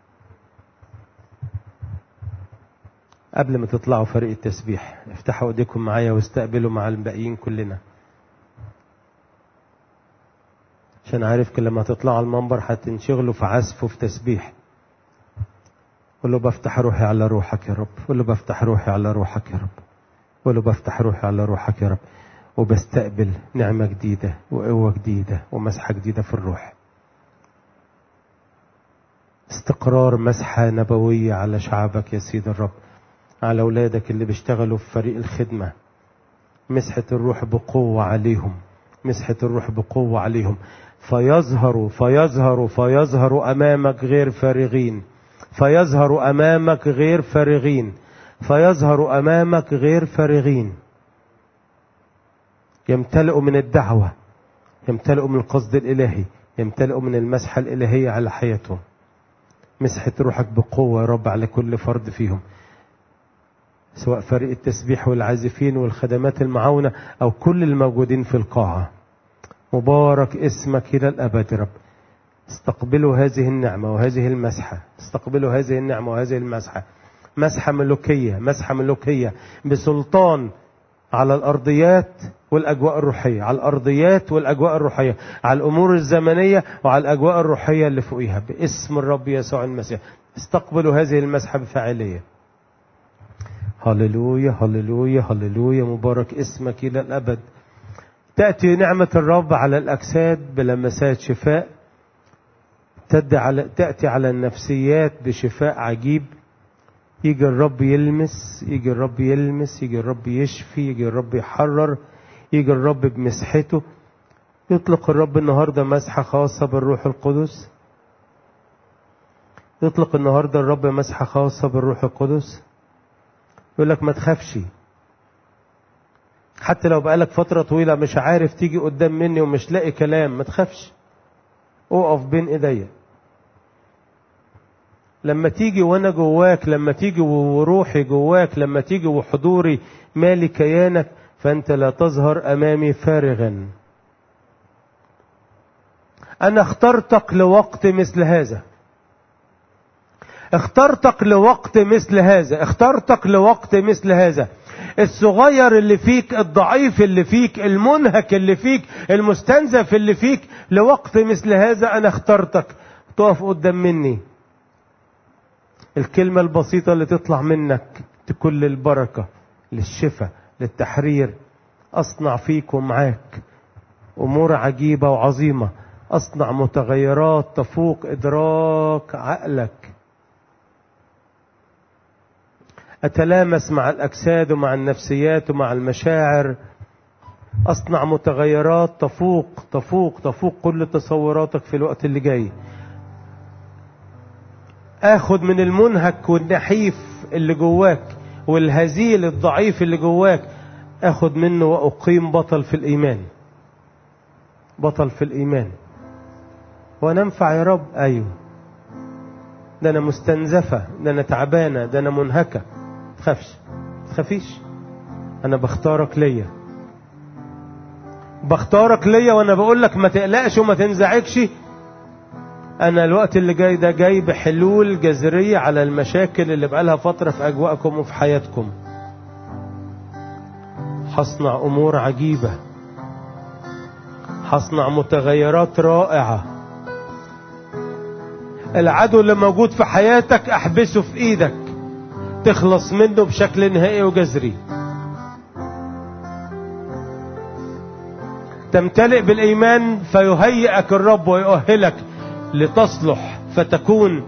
قبل ما تطلعوا فريق التسبيح افتحوا ايديكم معايا واستقبلوا مع الباقيين كلنا عشان عارف كل لما تطلعوا على المنبر هتنشغلوا في عزف وفي تسبيح قول له بفتح روحي على روحك يا رب قول له بفتح روحي على روحك يا رب قول له بفتح روحي على روحك يا رب وبستقبل نعمة جديدة وقوة جديدة ومسحة جديدة في الروح استقرار مسحة نبوية على شعبك يا سيد الرب على أولادك اللي بيشتغلوا في فريق الخدمة مسحة الروح بقوة عليهم مسحة الروح بقوة عليهم فيظهروا فيظهروا فيظهروا أمامك غير فارغين فيظهروا أمامك غير فارغين فيظهروا أمامك غير فارغين يمتلئوا من الدعوة يمتلئوا من القصد الإلهي يمتلئوا من المسحة الإلهية على حياتهم مسحة روحك بقوة يا رب على كل فرد فيهم سواء فريق التسبيح والعازفين والخدمات المعاونة أو كل الموجودين في القاعة مبارك اسمك إلى الأبد رب استقبلوا هذه النعمة وهذه المسحة استقبلوا هذه النعمة وهذه المسحة مسحة ملوكية مسحة ملوكية بسلطان على الأرضيات والأجواء الروحية على الأرضيات والأجواء الروحية على الأمور الزمنية وعلى الأجواء الروحية اللي فوقيها باسم الرب يسوع المسيح استقبلوا هذه المسحة بفاعلية هللويا هللويا هللويا مبارك اسمك إلى الأبد تأتي نعمة الرب على الأجساد بلمسات شفاء تأتي على, تأتي على النفسيات بشفاء عجيب يجي الرب يلمس يجي الرب يلمس يجي الرب يشفي يجي الرب يحرر يجي الرب بمسحته يطلق الرب النهاردة مسحة خاصة بالروح القدس يطلق النهاردة الرب مسحة خاصة بالروح القدس يقول لك ما تخافش حتى لو بقالك فترة طويلة مش عارف تيجي قدام مني ومش لاقي كلام ما تخافش اقف بين ايديا لما تيجي وانا جواك لما تيجي وروحي جواك لما تيجي وحضوري مالي كيانك فانت لا تظهر امامي فارغا انا اخترتك لوقت مثل هذا اخترتك لوقت مثل هذا اخترتك لوقت مثل هذا الصغير اللي فيك الضعيف اللي فيك المنهك اللي فيك المستنزف اللي فيك لوقت مثل هذا انا اخترتك تقف قدام مني الكلمة البسيطة اللي تطلع منك كل البركة للشفاء للتحرير أصنع فيك ومعاك أمور عجيبة وعظيمة أصنع متغيرات تفوق إدراك عقلك أتلامس مع الأجساد ومع النفسيات ومع المشاعر أصنع متغيرات تفوق تفوق تفوق كل تصوراتك في الوقت اللي جاي اخد من المنهك والنحيف اللي جواك والهزيل الضعيف اللي جواك اخد منه واقيم بطل في الايمان بطل في الايمان وانا انفع يا رب ايوه ده انا مستنزفه ده انا تعبانه ده انا منهكه تخافش تخافيش انا بختارك ليا بختارك ليا وانا بقول لك ما تقلقش وما تنزعجش انا الوقت اللي جاي ده جاي بحلول جذريه على المشاكل اللي بقالها فتره في اجواءكم وفي حياتكم هصنع امور عجيبه هصنع متغيرات رائعه العدو اللي موجود في حياتك احبسه في ايدك تخلص منه بشكل نهائي وجذري تمتلئ بالايمان فيهيئك الرب ويؤهلك لتصلح فتكون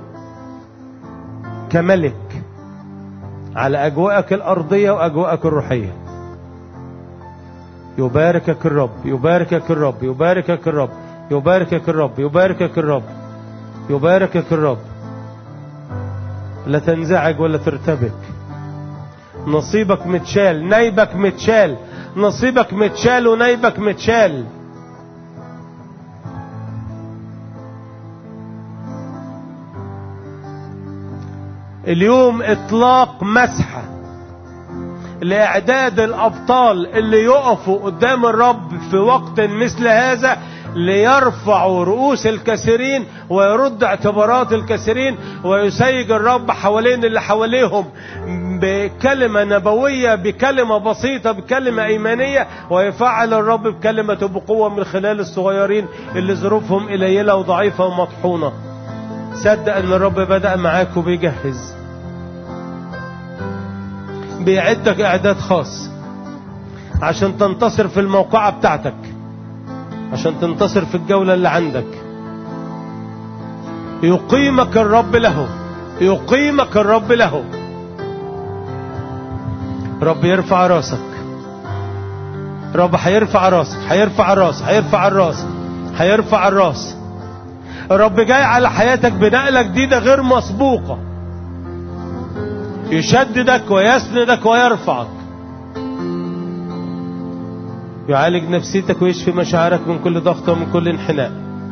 كملك على اجواءك الارضيه واجواءك الروحيه يباركك الرب يباركك الرب يباركك الرب يباركك الرب يباركك الرب يباركك الرب لا تنزعج ولا ترتبك نصيبك متشال نايبك متشال نصيبك متشال ونايبك متشال اليوم اطلاق مسحه لاعداد الابطال اللي يقفوا قدام الرب في وقت مثل هذا ليرفعوا رؤوس الكثيرين ويرد اعتبارات الكثيرين ويسيج الرب حوالين اللي حواليهم بكلمة نبوية بكلمة بسيطة بكلمة إيمانية ويفعل الرب بكلمة بقوة من خلال الصغيرين اللي ظروفهم قليلة وضعيفة ومطحونة صدق ان الرب بدأ معاك وبيجهز بيعدك اعداد خاص عشان تنتصر في الموقعة بتاعتك عشان تنتصر في الجولة اللي عندك يقيمك الرب له يقيمك الرب له رب يرفع راسك رب هيرفع راسك هيرفع الراس هيرفع الراس هيرفع الراس الرب جاي على حياتك بنقلة جديدة غير مسبوقة يشددك ويسندك ويرفعك يعالج نفسيتك ويشفي مشاعرك من كل ضغط ومن كل انحناء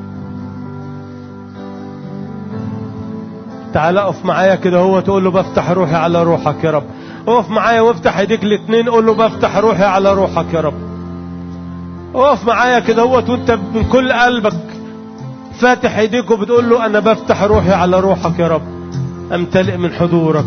تعال اقف معايا كده هو تقول له بفتح روحي على روحك يا رب اقف معايا وافتح ايديك الاتنين قول له بفتح روحي على روحك يا رب اقف معايا كده هو وانت من كل قلبك فاتح ايديك وبتقول له انا بفتح روحي على روحك يا رب امتلئ من حضورك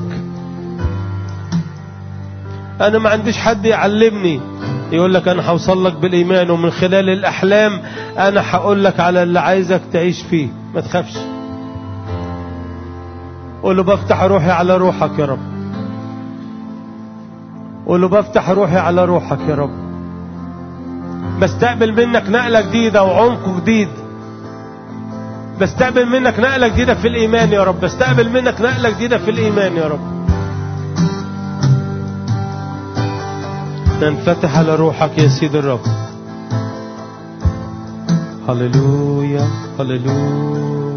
انا ما عنديش حد يعلمني يقول لك انا هوصل لك بالايمان ومن خلال الاحلام انا هقول لك على اللي عايزك تعيش فيه ما تخافش قول له بفتح روحي على روحك يا رب قول له بفتح روحي على روحك يا رب بستقبل منك نقلة جديدة وعمق جديد بستقبل منك نقلة جديدة في الإيمان يا رب بستقبل منك نقلة جديدة في الإيمان يا رب ننفتح على روحك يا سيد الرب هللويا هللويا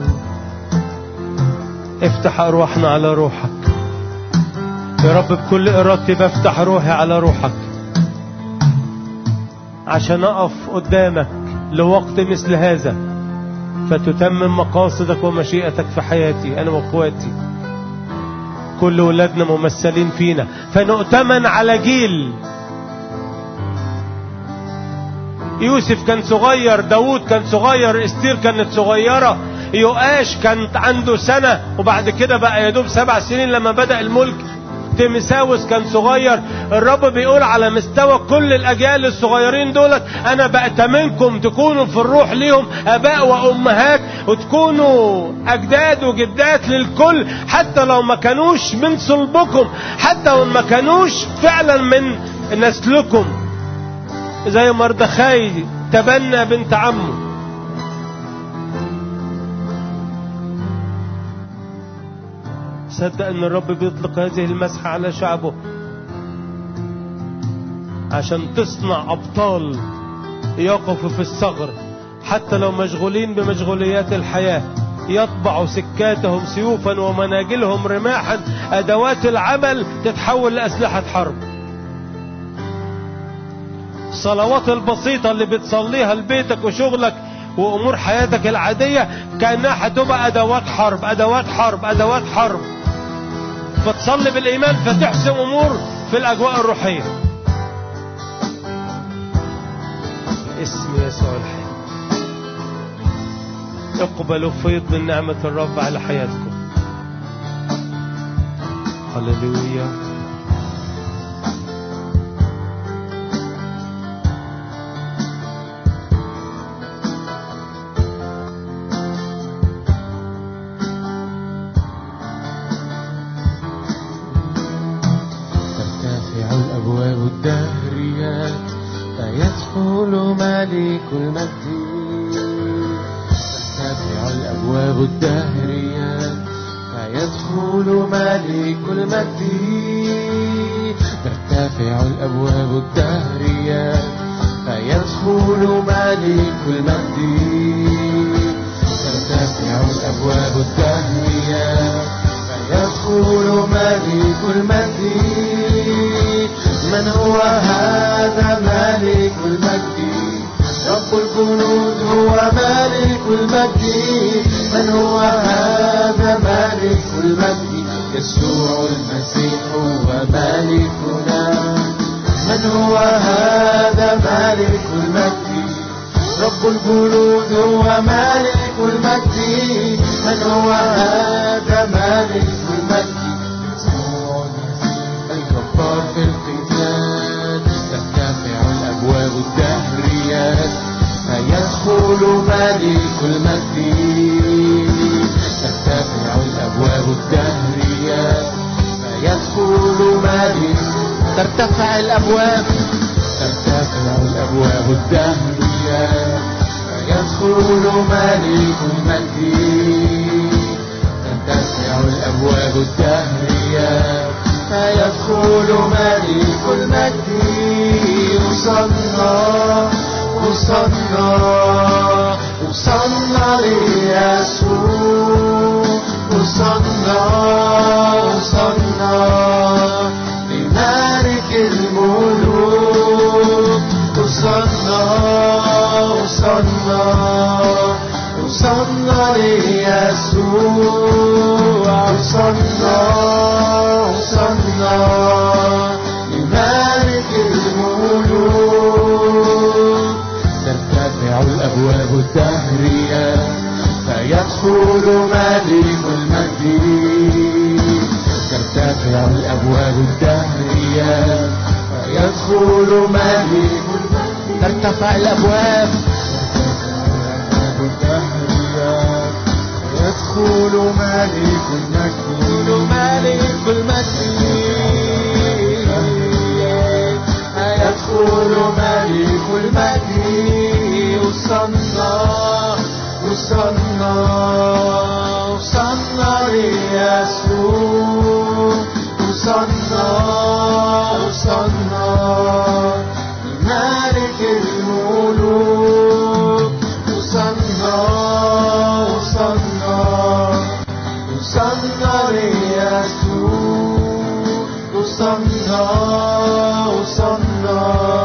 افتح أرواحنا على روحك يا رب بكل إرادتي بفتح روحي على روحك عشان أقف قدامك لوقت مثل هذا فتتمم مقاصدك ومشيئتك في حياتي أنا وأخواتي كل ولادنا ممثلين فينا فنؤتمن على جيل يوسف كان صغير داود كان صغير استير كانت صغيرة يؤاش كان عنده سنة وبعد كده بقى يدوب سبع سنين لما بدأ الملك تيمساوس كان صغير الرب بيقول على مستوى كل الاجيال الصغيرين دولت انا بأتمنكم تكونوا في الروح ليهم اباء وامهات وتكونوا اجداد وجدات للكل حتى لو ما كانوش من صلبكم حتى لو ما كانوش فعلا من نسلكم زي مردخاي تبنى بنت عمه صدق ان الرب بيطلق هذه المسحة على شعبه عشان تصنع ابطال يقفوا في الثغر حتى لو مشغولين بمشغوليات الحياة يطبع سكاتهم سيوفا ومناجلهم رماحا ادوات العمل تتحول لاسلحة حرب الصلوات البسيطة اللي بتصليها لبيتك وشغلك وامور حياتك العادية كأنها هتبقى ادوات حرب ادوات حرب ادوات حرب فتصلي بالايمان فتحسم امور في الاجواء الروحية اسم يسوع الحي اقبلوا فيض من نعمة الرب على حياتكم هللويا ترتفع الأبواب الدهريات فيدخل ملك المجد ترتفع الأبواب الدهريات فيدخل ملك المجد ترتفع الأبواب الدهريات فيدخل ملك المجد ترتفع الأبواب الدهريات فيدخل ملك المجد من هو هذا ملك المجد رب الجنود هو ملك المجد من هو هذا ملك المجد يسوع المسيح هو ملكنا من هو هذا ملك المجد رب الجنود هو مالك المجد من هو هذا مالك المجد يسوع المسيح الجبار في القتال ترتفع الابواب الدهريات فيدخل ملك المجد ترتفع الابواب الدهريات فيدخل ملك ترتفع الابواب ترتفع الابواب الدهريات فيدخل ملك المجد ترتفع الابواب الدهريات فيدخل ملك المجد وصلنا وصلنا وصلنا ليسوع وصلنا وصلنا لملك الملوك وصلنا وصلنا وصلنا ليسوع وصلنا وصلنا لملك الملوك ترتفع الأبواب الدهرية فيدخل ملك المجد ترتفع الأبواب الدهرية فيدخل ملك المجد ترتفع الأبواب الأبواب الدهرية يدخل ملك المجد ملك المجد يدخل ملك المجد وصلنا وصلنا وصلنا ليسوع وصلنا وصلنا لملك الملوك وصلنا وصلنا وصلنا ليسوع وصلنا وصلنا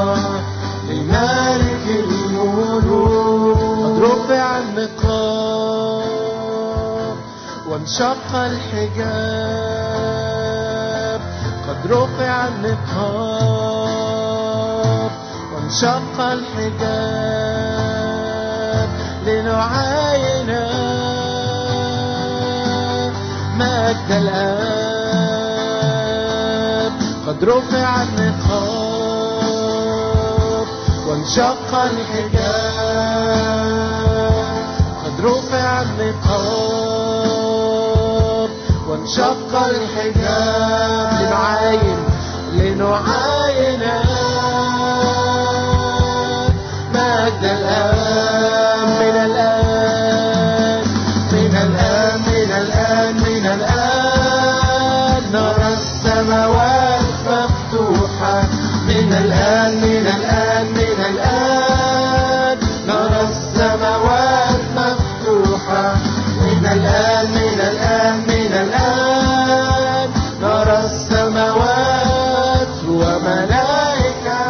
لملك الملوك قد رفع النقاب وانشق الحجاب قد رفع النقاب وانشق الحجاب لنعاين مجد الآب قد رفع النقاب وانشق الحجاب قد رفع النقاب وانشق الحجاب لنعاين لنعاين مجد الآن من الآن من الآن من الآن من الآن نرى السماوات مفتوحة من الآن من الآن من الآن نرى السماوات مفتوحة من الآن من الآن من الآن نرى السماوات وملائكة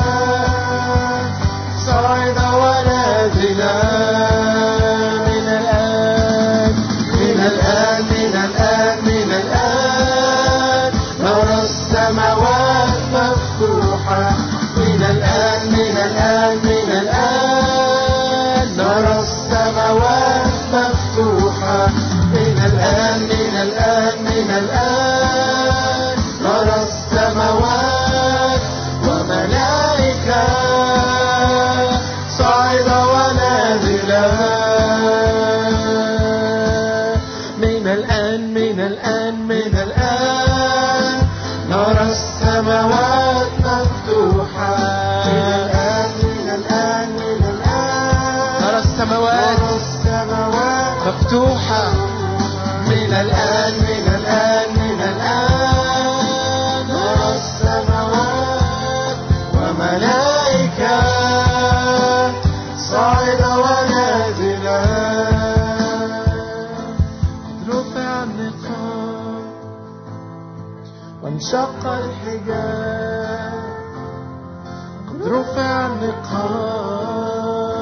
صاعدة ونازلة من الآن من الآن من الآن من الآن نرى السماوات مفتوحة من الآن من الآن من الآن نرى السماوات مفتوحة من الآن من الآن من الآن نرى السماوات وملائكة صاعدة ونازلة من الآن من الآن من الآن نرى السماوات مفتوحة من الآن من الآن من الآن نرى السماوات نرى السماوات مفتوحة من الآن من الآن من الآن نرى السماوات وملائكة صاعدة ونازلة قد رفع النقاب وانشق الحجاب قد رفع النقاب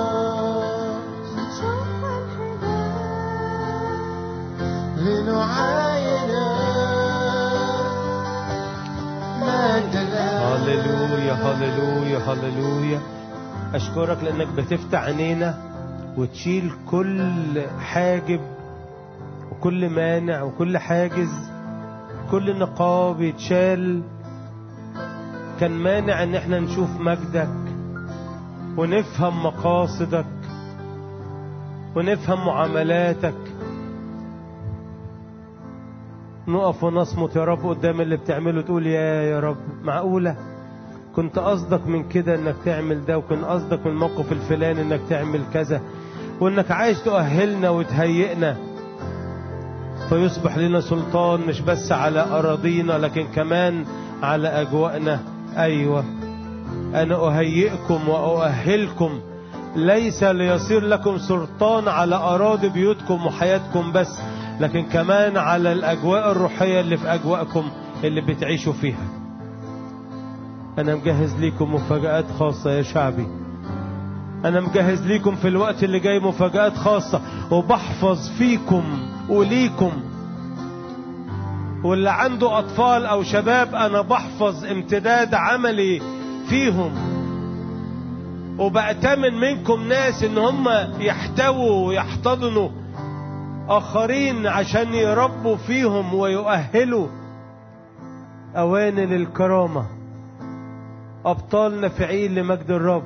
لنعاين مجد الآب هللويا هللويا هللويا أشكرك لأنك بتفتح عينينا وتشيل كل حاجب وكل مانع وكل حاجز كل نقاب يتشال كان مانع ان احنا نشوف مجدك ونفهم مقاصدك ونفهم معاملاتك نقف ونصمت يا رب قدام اللي بتعمله تقول يا يا رب معقولة كنت قصدك من كده انك تعمل ده وكان قصدك من الموقف الفلاني انك تعمل كذا وانك عايز تؤهلنا وتهيئنا فيصبح لنا سلطان مش بس على أراضينا لكن كمان على أجواءنا أيوة أنا أهيئكم وأؤهلكم ليس ليصير لكم سلطان على أراضي بيوتكم وحياتكم بس لكن كمان على الأجواء الروحية اللي في أجواءكم اللي بتعيشوا فيها أنا مجهز ليكم مفاجآت خاصة يا شعبي أنا مجهز ليكم في الوقت اللي جاي مفاجآت خاصة وبحفظ فيكم وليكم واللي عنده أطفال أو شباب أنا بحفظ امتداد عملي فيهم وبأتمن منكم ناس إن هم يحتووا ويحتضنوا آخرين عشان يربوا فيهم ويؤهلوا أواني للكرامة أبطال نافعين لمجد الرب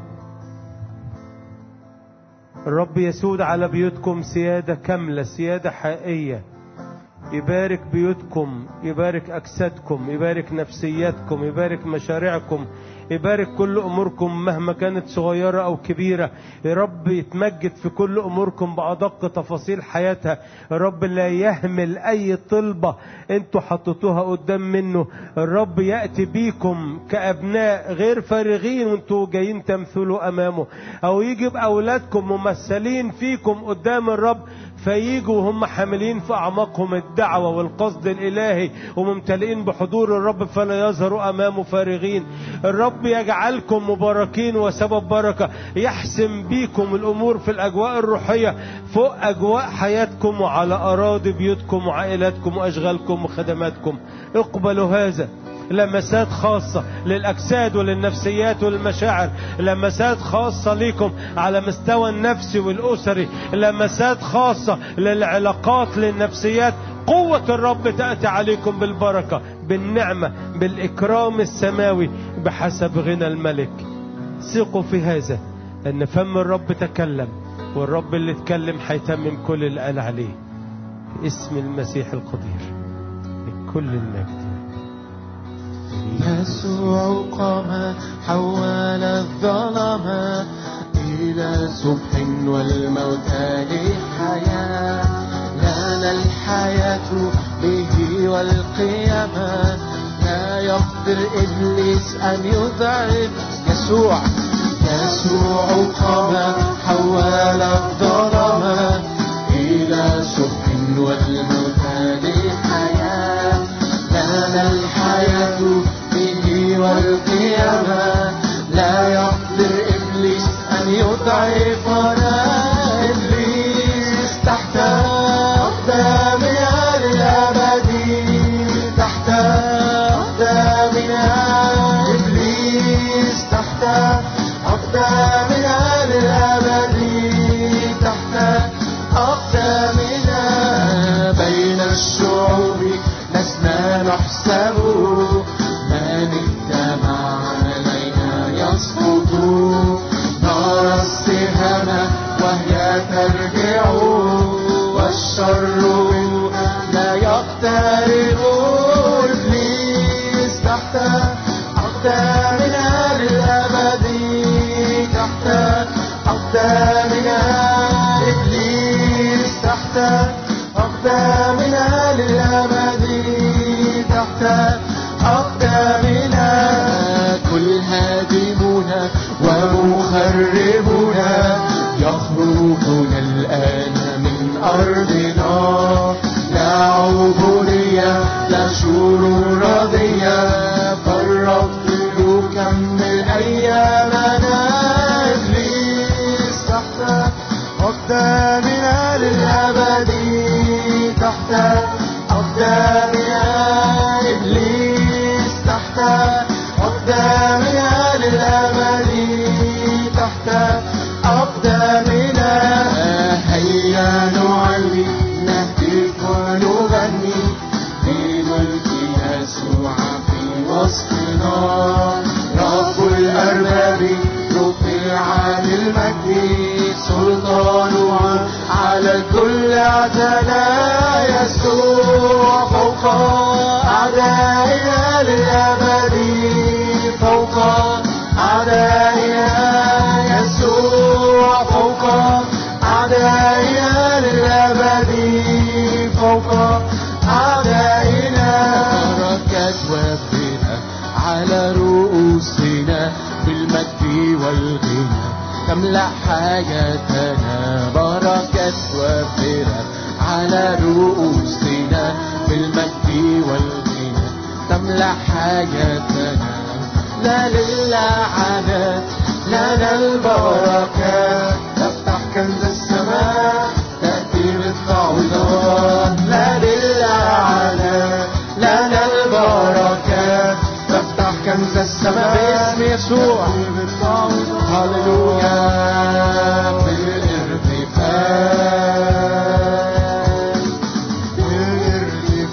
الرب يسود على بيوتكم سيادة كاملة سيادة حقيقية يبارك بيوتكم يبارك أجسادكم يبارك نفسياتكم يبارك مشاريعكم يبارك كل أموركم مهما كانت صغيرة أو كبيرة يا رب يتمجد في كل أموركم بأدق تفاصيل حياتها الرب لا يهمل أي طلبة انتوا حطيتوها قدام منه الرب يأتي بيكم كأبناء غير فارغين وانتوا جايين تمثلوا أمامه أو يجيب أولادكم ممثلين فيكم قدام الرب فييجوا وهم حاملين في أعماقهم الدعوة والقصد الإلهي وممتلئين بحضور الرب فلا يظهروا أمامه فارغين الرب يجعلكم مباركين وسبب بركة يحسم بيكم الأمور في الأجواء الروحية فوق أجواء حياتكم وعلى أراضي بيوتكم وعائلاتكم وأشغالكم وخدماتكم اقبلوا هذا لمسات خاصة للأجساد وللنفسيات والمشاعر لمسات خاصة ليكم على مستوى النفسي والأسري لمسات خاصة للعلاقات للنفسيات قوة الرب تأتي عليكم بالبركة بالنعمة بالإكرام السماوي بحسب غنى الملك ثقوا في هذا أن فم الرب تكلم والرب اللي اتكلم هيتمم كل اللي قال عليه باسم المسيح القدير لكل المجد يسوع قام حول الظلام إلى صبح والموت للحياة لنا الحياة به والقيامة لا يقدر إبليس أن يضعف يسوع يسوع قام حول الظلام إلى صبح والموت للحياة لنا الحياة به والقيامة لا يقدر إبليس أن يضعفنا إبليس تحت أقدامنا للأبد تحت أقدامنا إبليس تحت أقدامنا للأبد تحت أقدامنا بين الشعوب لسنا نحسب من اجتمع علينا يسقط نرى السهام وهي ترجع والشر لا يقترب إبليس تحت أقدامنا للأبد تحت أقدامنا إبليس تحت أقدامنا للأبد تحت أقدامنا كل هادمون ومخربون يخرجون الآن من أرضنا لا عبودية لا شرور رضية فالرب يكمل أيامنا إبليس تحت أقدامنا للأبد تحت أقدامنا إبليس تحت أقدامنا للأبد تحت أقدامنا هيا نعلي نهتف ونغني بملك يسوع في وسطنا رب الأرباب رفع للمجد سلطانه على الكل اعتلى يسوع فوق أعدائنا للأبد فوق أعدائنا يسوع فوق أعدائنا للأبد فوق أعدائنا بركات وفينا على رؤوسنا بالمجد والغنى تملأ حياتنا بركات وفرة على رؤوسنا بالمجد والغنى تملأ حياتنا لا للعنات لنا البركات تفتح كنز السماء تأتي بالتعويضات لا للعنات لنا البركات تفتح كنز السماء باسم يسوع هللويا في الارتفاع في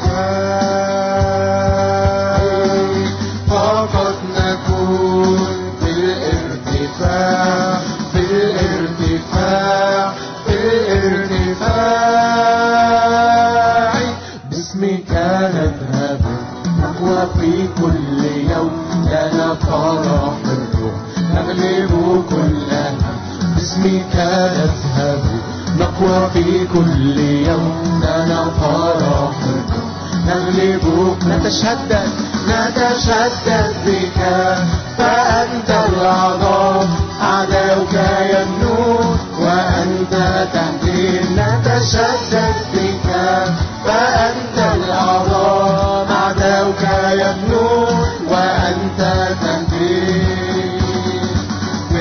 الارتفاع فقط نكون في الارتفاع في الارتفاع في الارتفاع باسمك نذهب نقوى في كل يوم لنا فرح الروح نغلب كلها باسمك نذهب نقوى في كل يوم لنا فرح الروح نغلب نتشدد نتشدد بك فأنت العظام أعداؤك يمنون وأنت تهدي نتشدد بك فأنت العظام أعداؤك يمنون وأنت تهدي في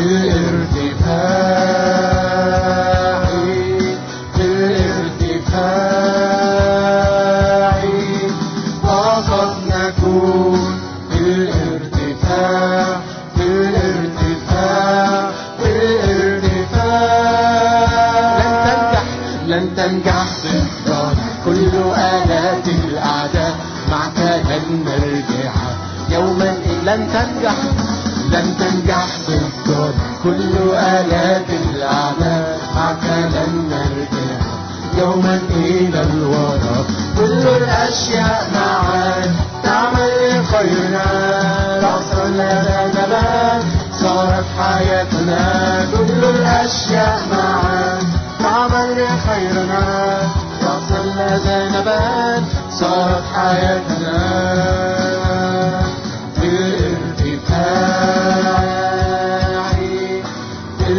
الارتفاع في الارتفاع فقط نكون ضدنا كل آلات الأعداء معك لن نرجع يوما لن تنجح لن تنجح ضدنا كل آلات الأعداء معك لن نرجع يوما إلى الوراء كل الأشياء معا تعمل لخيرنا رأسا لنا نبات صارت حياتنا كل الأشياء معا تعمل لخيرنا رأسا لنا نبات صارت حياتنا في الارتفاع في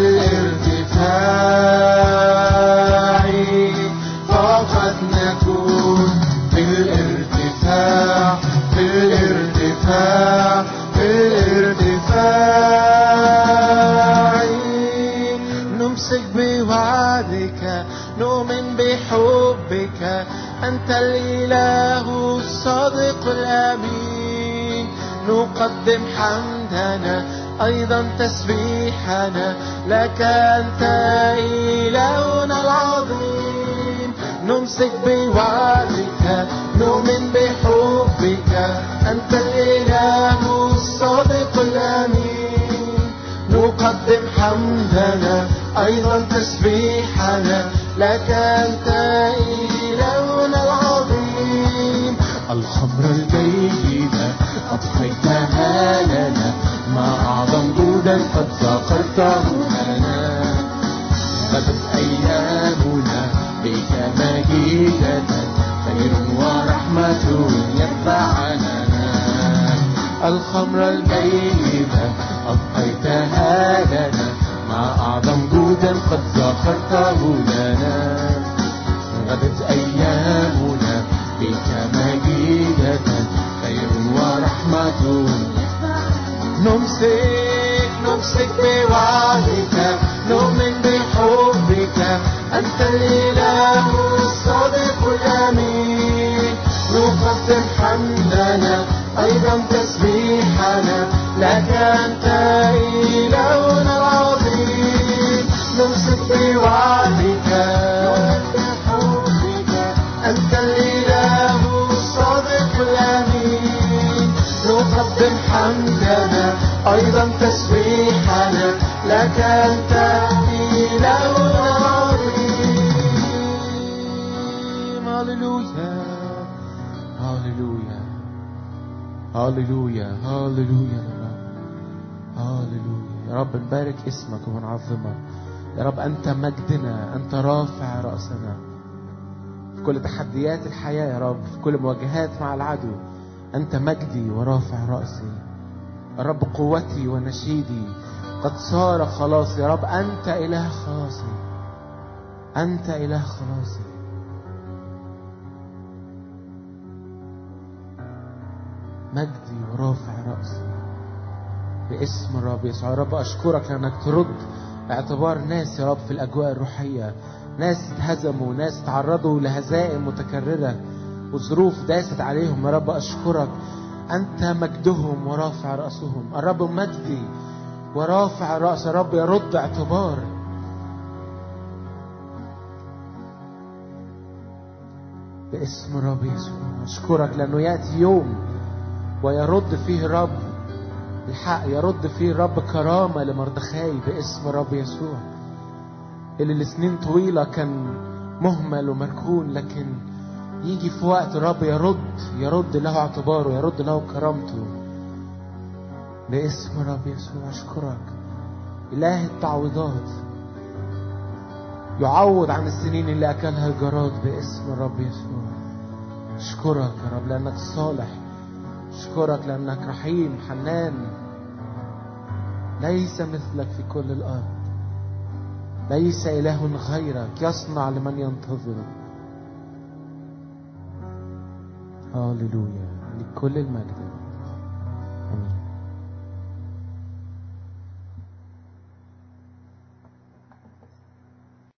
الارتفاع فقد نكون في الارتفاع في الارتفاع في الارتفاع نمسك بوعدك نؤمن بحبك أنت الإله الصادق الأمين نقدم حمدنا أيضا تسبيحنا لك أنت إلهنا العظيم نمسك بوعدك نؤمن بحبك أنت الإله الصادق الأمين نقدم حمدنا أيضا تسبيحنا لك أنت إلهنا العظيم الخمر الجيدة أبقيتها لنا ما أعظم جودا قد ذكرته لنا غدت أيامنا بك مجيدة خير ورحمة يتبعنا الخمر الجيدة أبقيتها لنا مع أعظم جودا قد ذكرته لنا غدت أيامنا بك مجيدة خير ورحمة نمسك نمسك بوعدك نؤمن بحبك أنت الإله الصادق الأمين نقدم حمدنا أيضا تسبيحنا لك أنت إلهنا العظيم نمسك بوعدك نؤمن بحبك أنت الإله الصادق الأمين نقدم حمدنا أيضا تسبيحنا لك أنت إلهنا العظيم هللويا هللويا هللويا هللويا يا رب هللويا يا رب نبارك اسمك ونعظمك يا رب أنت مجدنا أنت رافع رأسنا في كل تحديات الحياة يا رب في كل مواجهات مع العدو أنت مجدي ورافع رأسي يا رب قوتي ونشيدي قد صار خلاصي يا رب أنت إله خلاصي أنت إله خلاصي مجدي ورافع رأسي باسم الرب يسوع يا رب أشكرك لأنك ترد اعتبار ناس يا رب في الأجواء الروحية ناس اتهزموا ناس تعرضوا لهزائم متكررة وظروف داست عليهم يا رب أشكرك أنت مجدهم ورافع رأسهم الرب مجدي ورافع رأس يا رب يرد اعتبار باسم الرب يسوع أشكرك لأنه يأتي يوم ويرد فيه الرب الحق يرد فيه الرب كرامة لمردخاي باسم الرب يسوع اللي لسنين طويلة كان مهمل ومركون لكن يجي في وقت الرب يرد يرد له اعتباره يرد له كرامته باسم الرب يسوع أشكرك إله التعويضات يعوض عن السنين اللي أكلها الجراد باسم الرب يسوع أشكرك يا رب لأنك صالح أشكرك لأنك رحيم حنان ليس مثلك في كل الأرض ليس إله غيرك يصنع لمن ينتظره هاللويا لكل المجد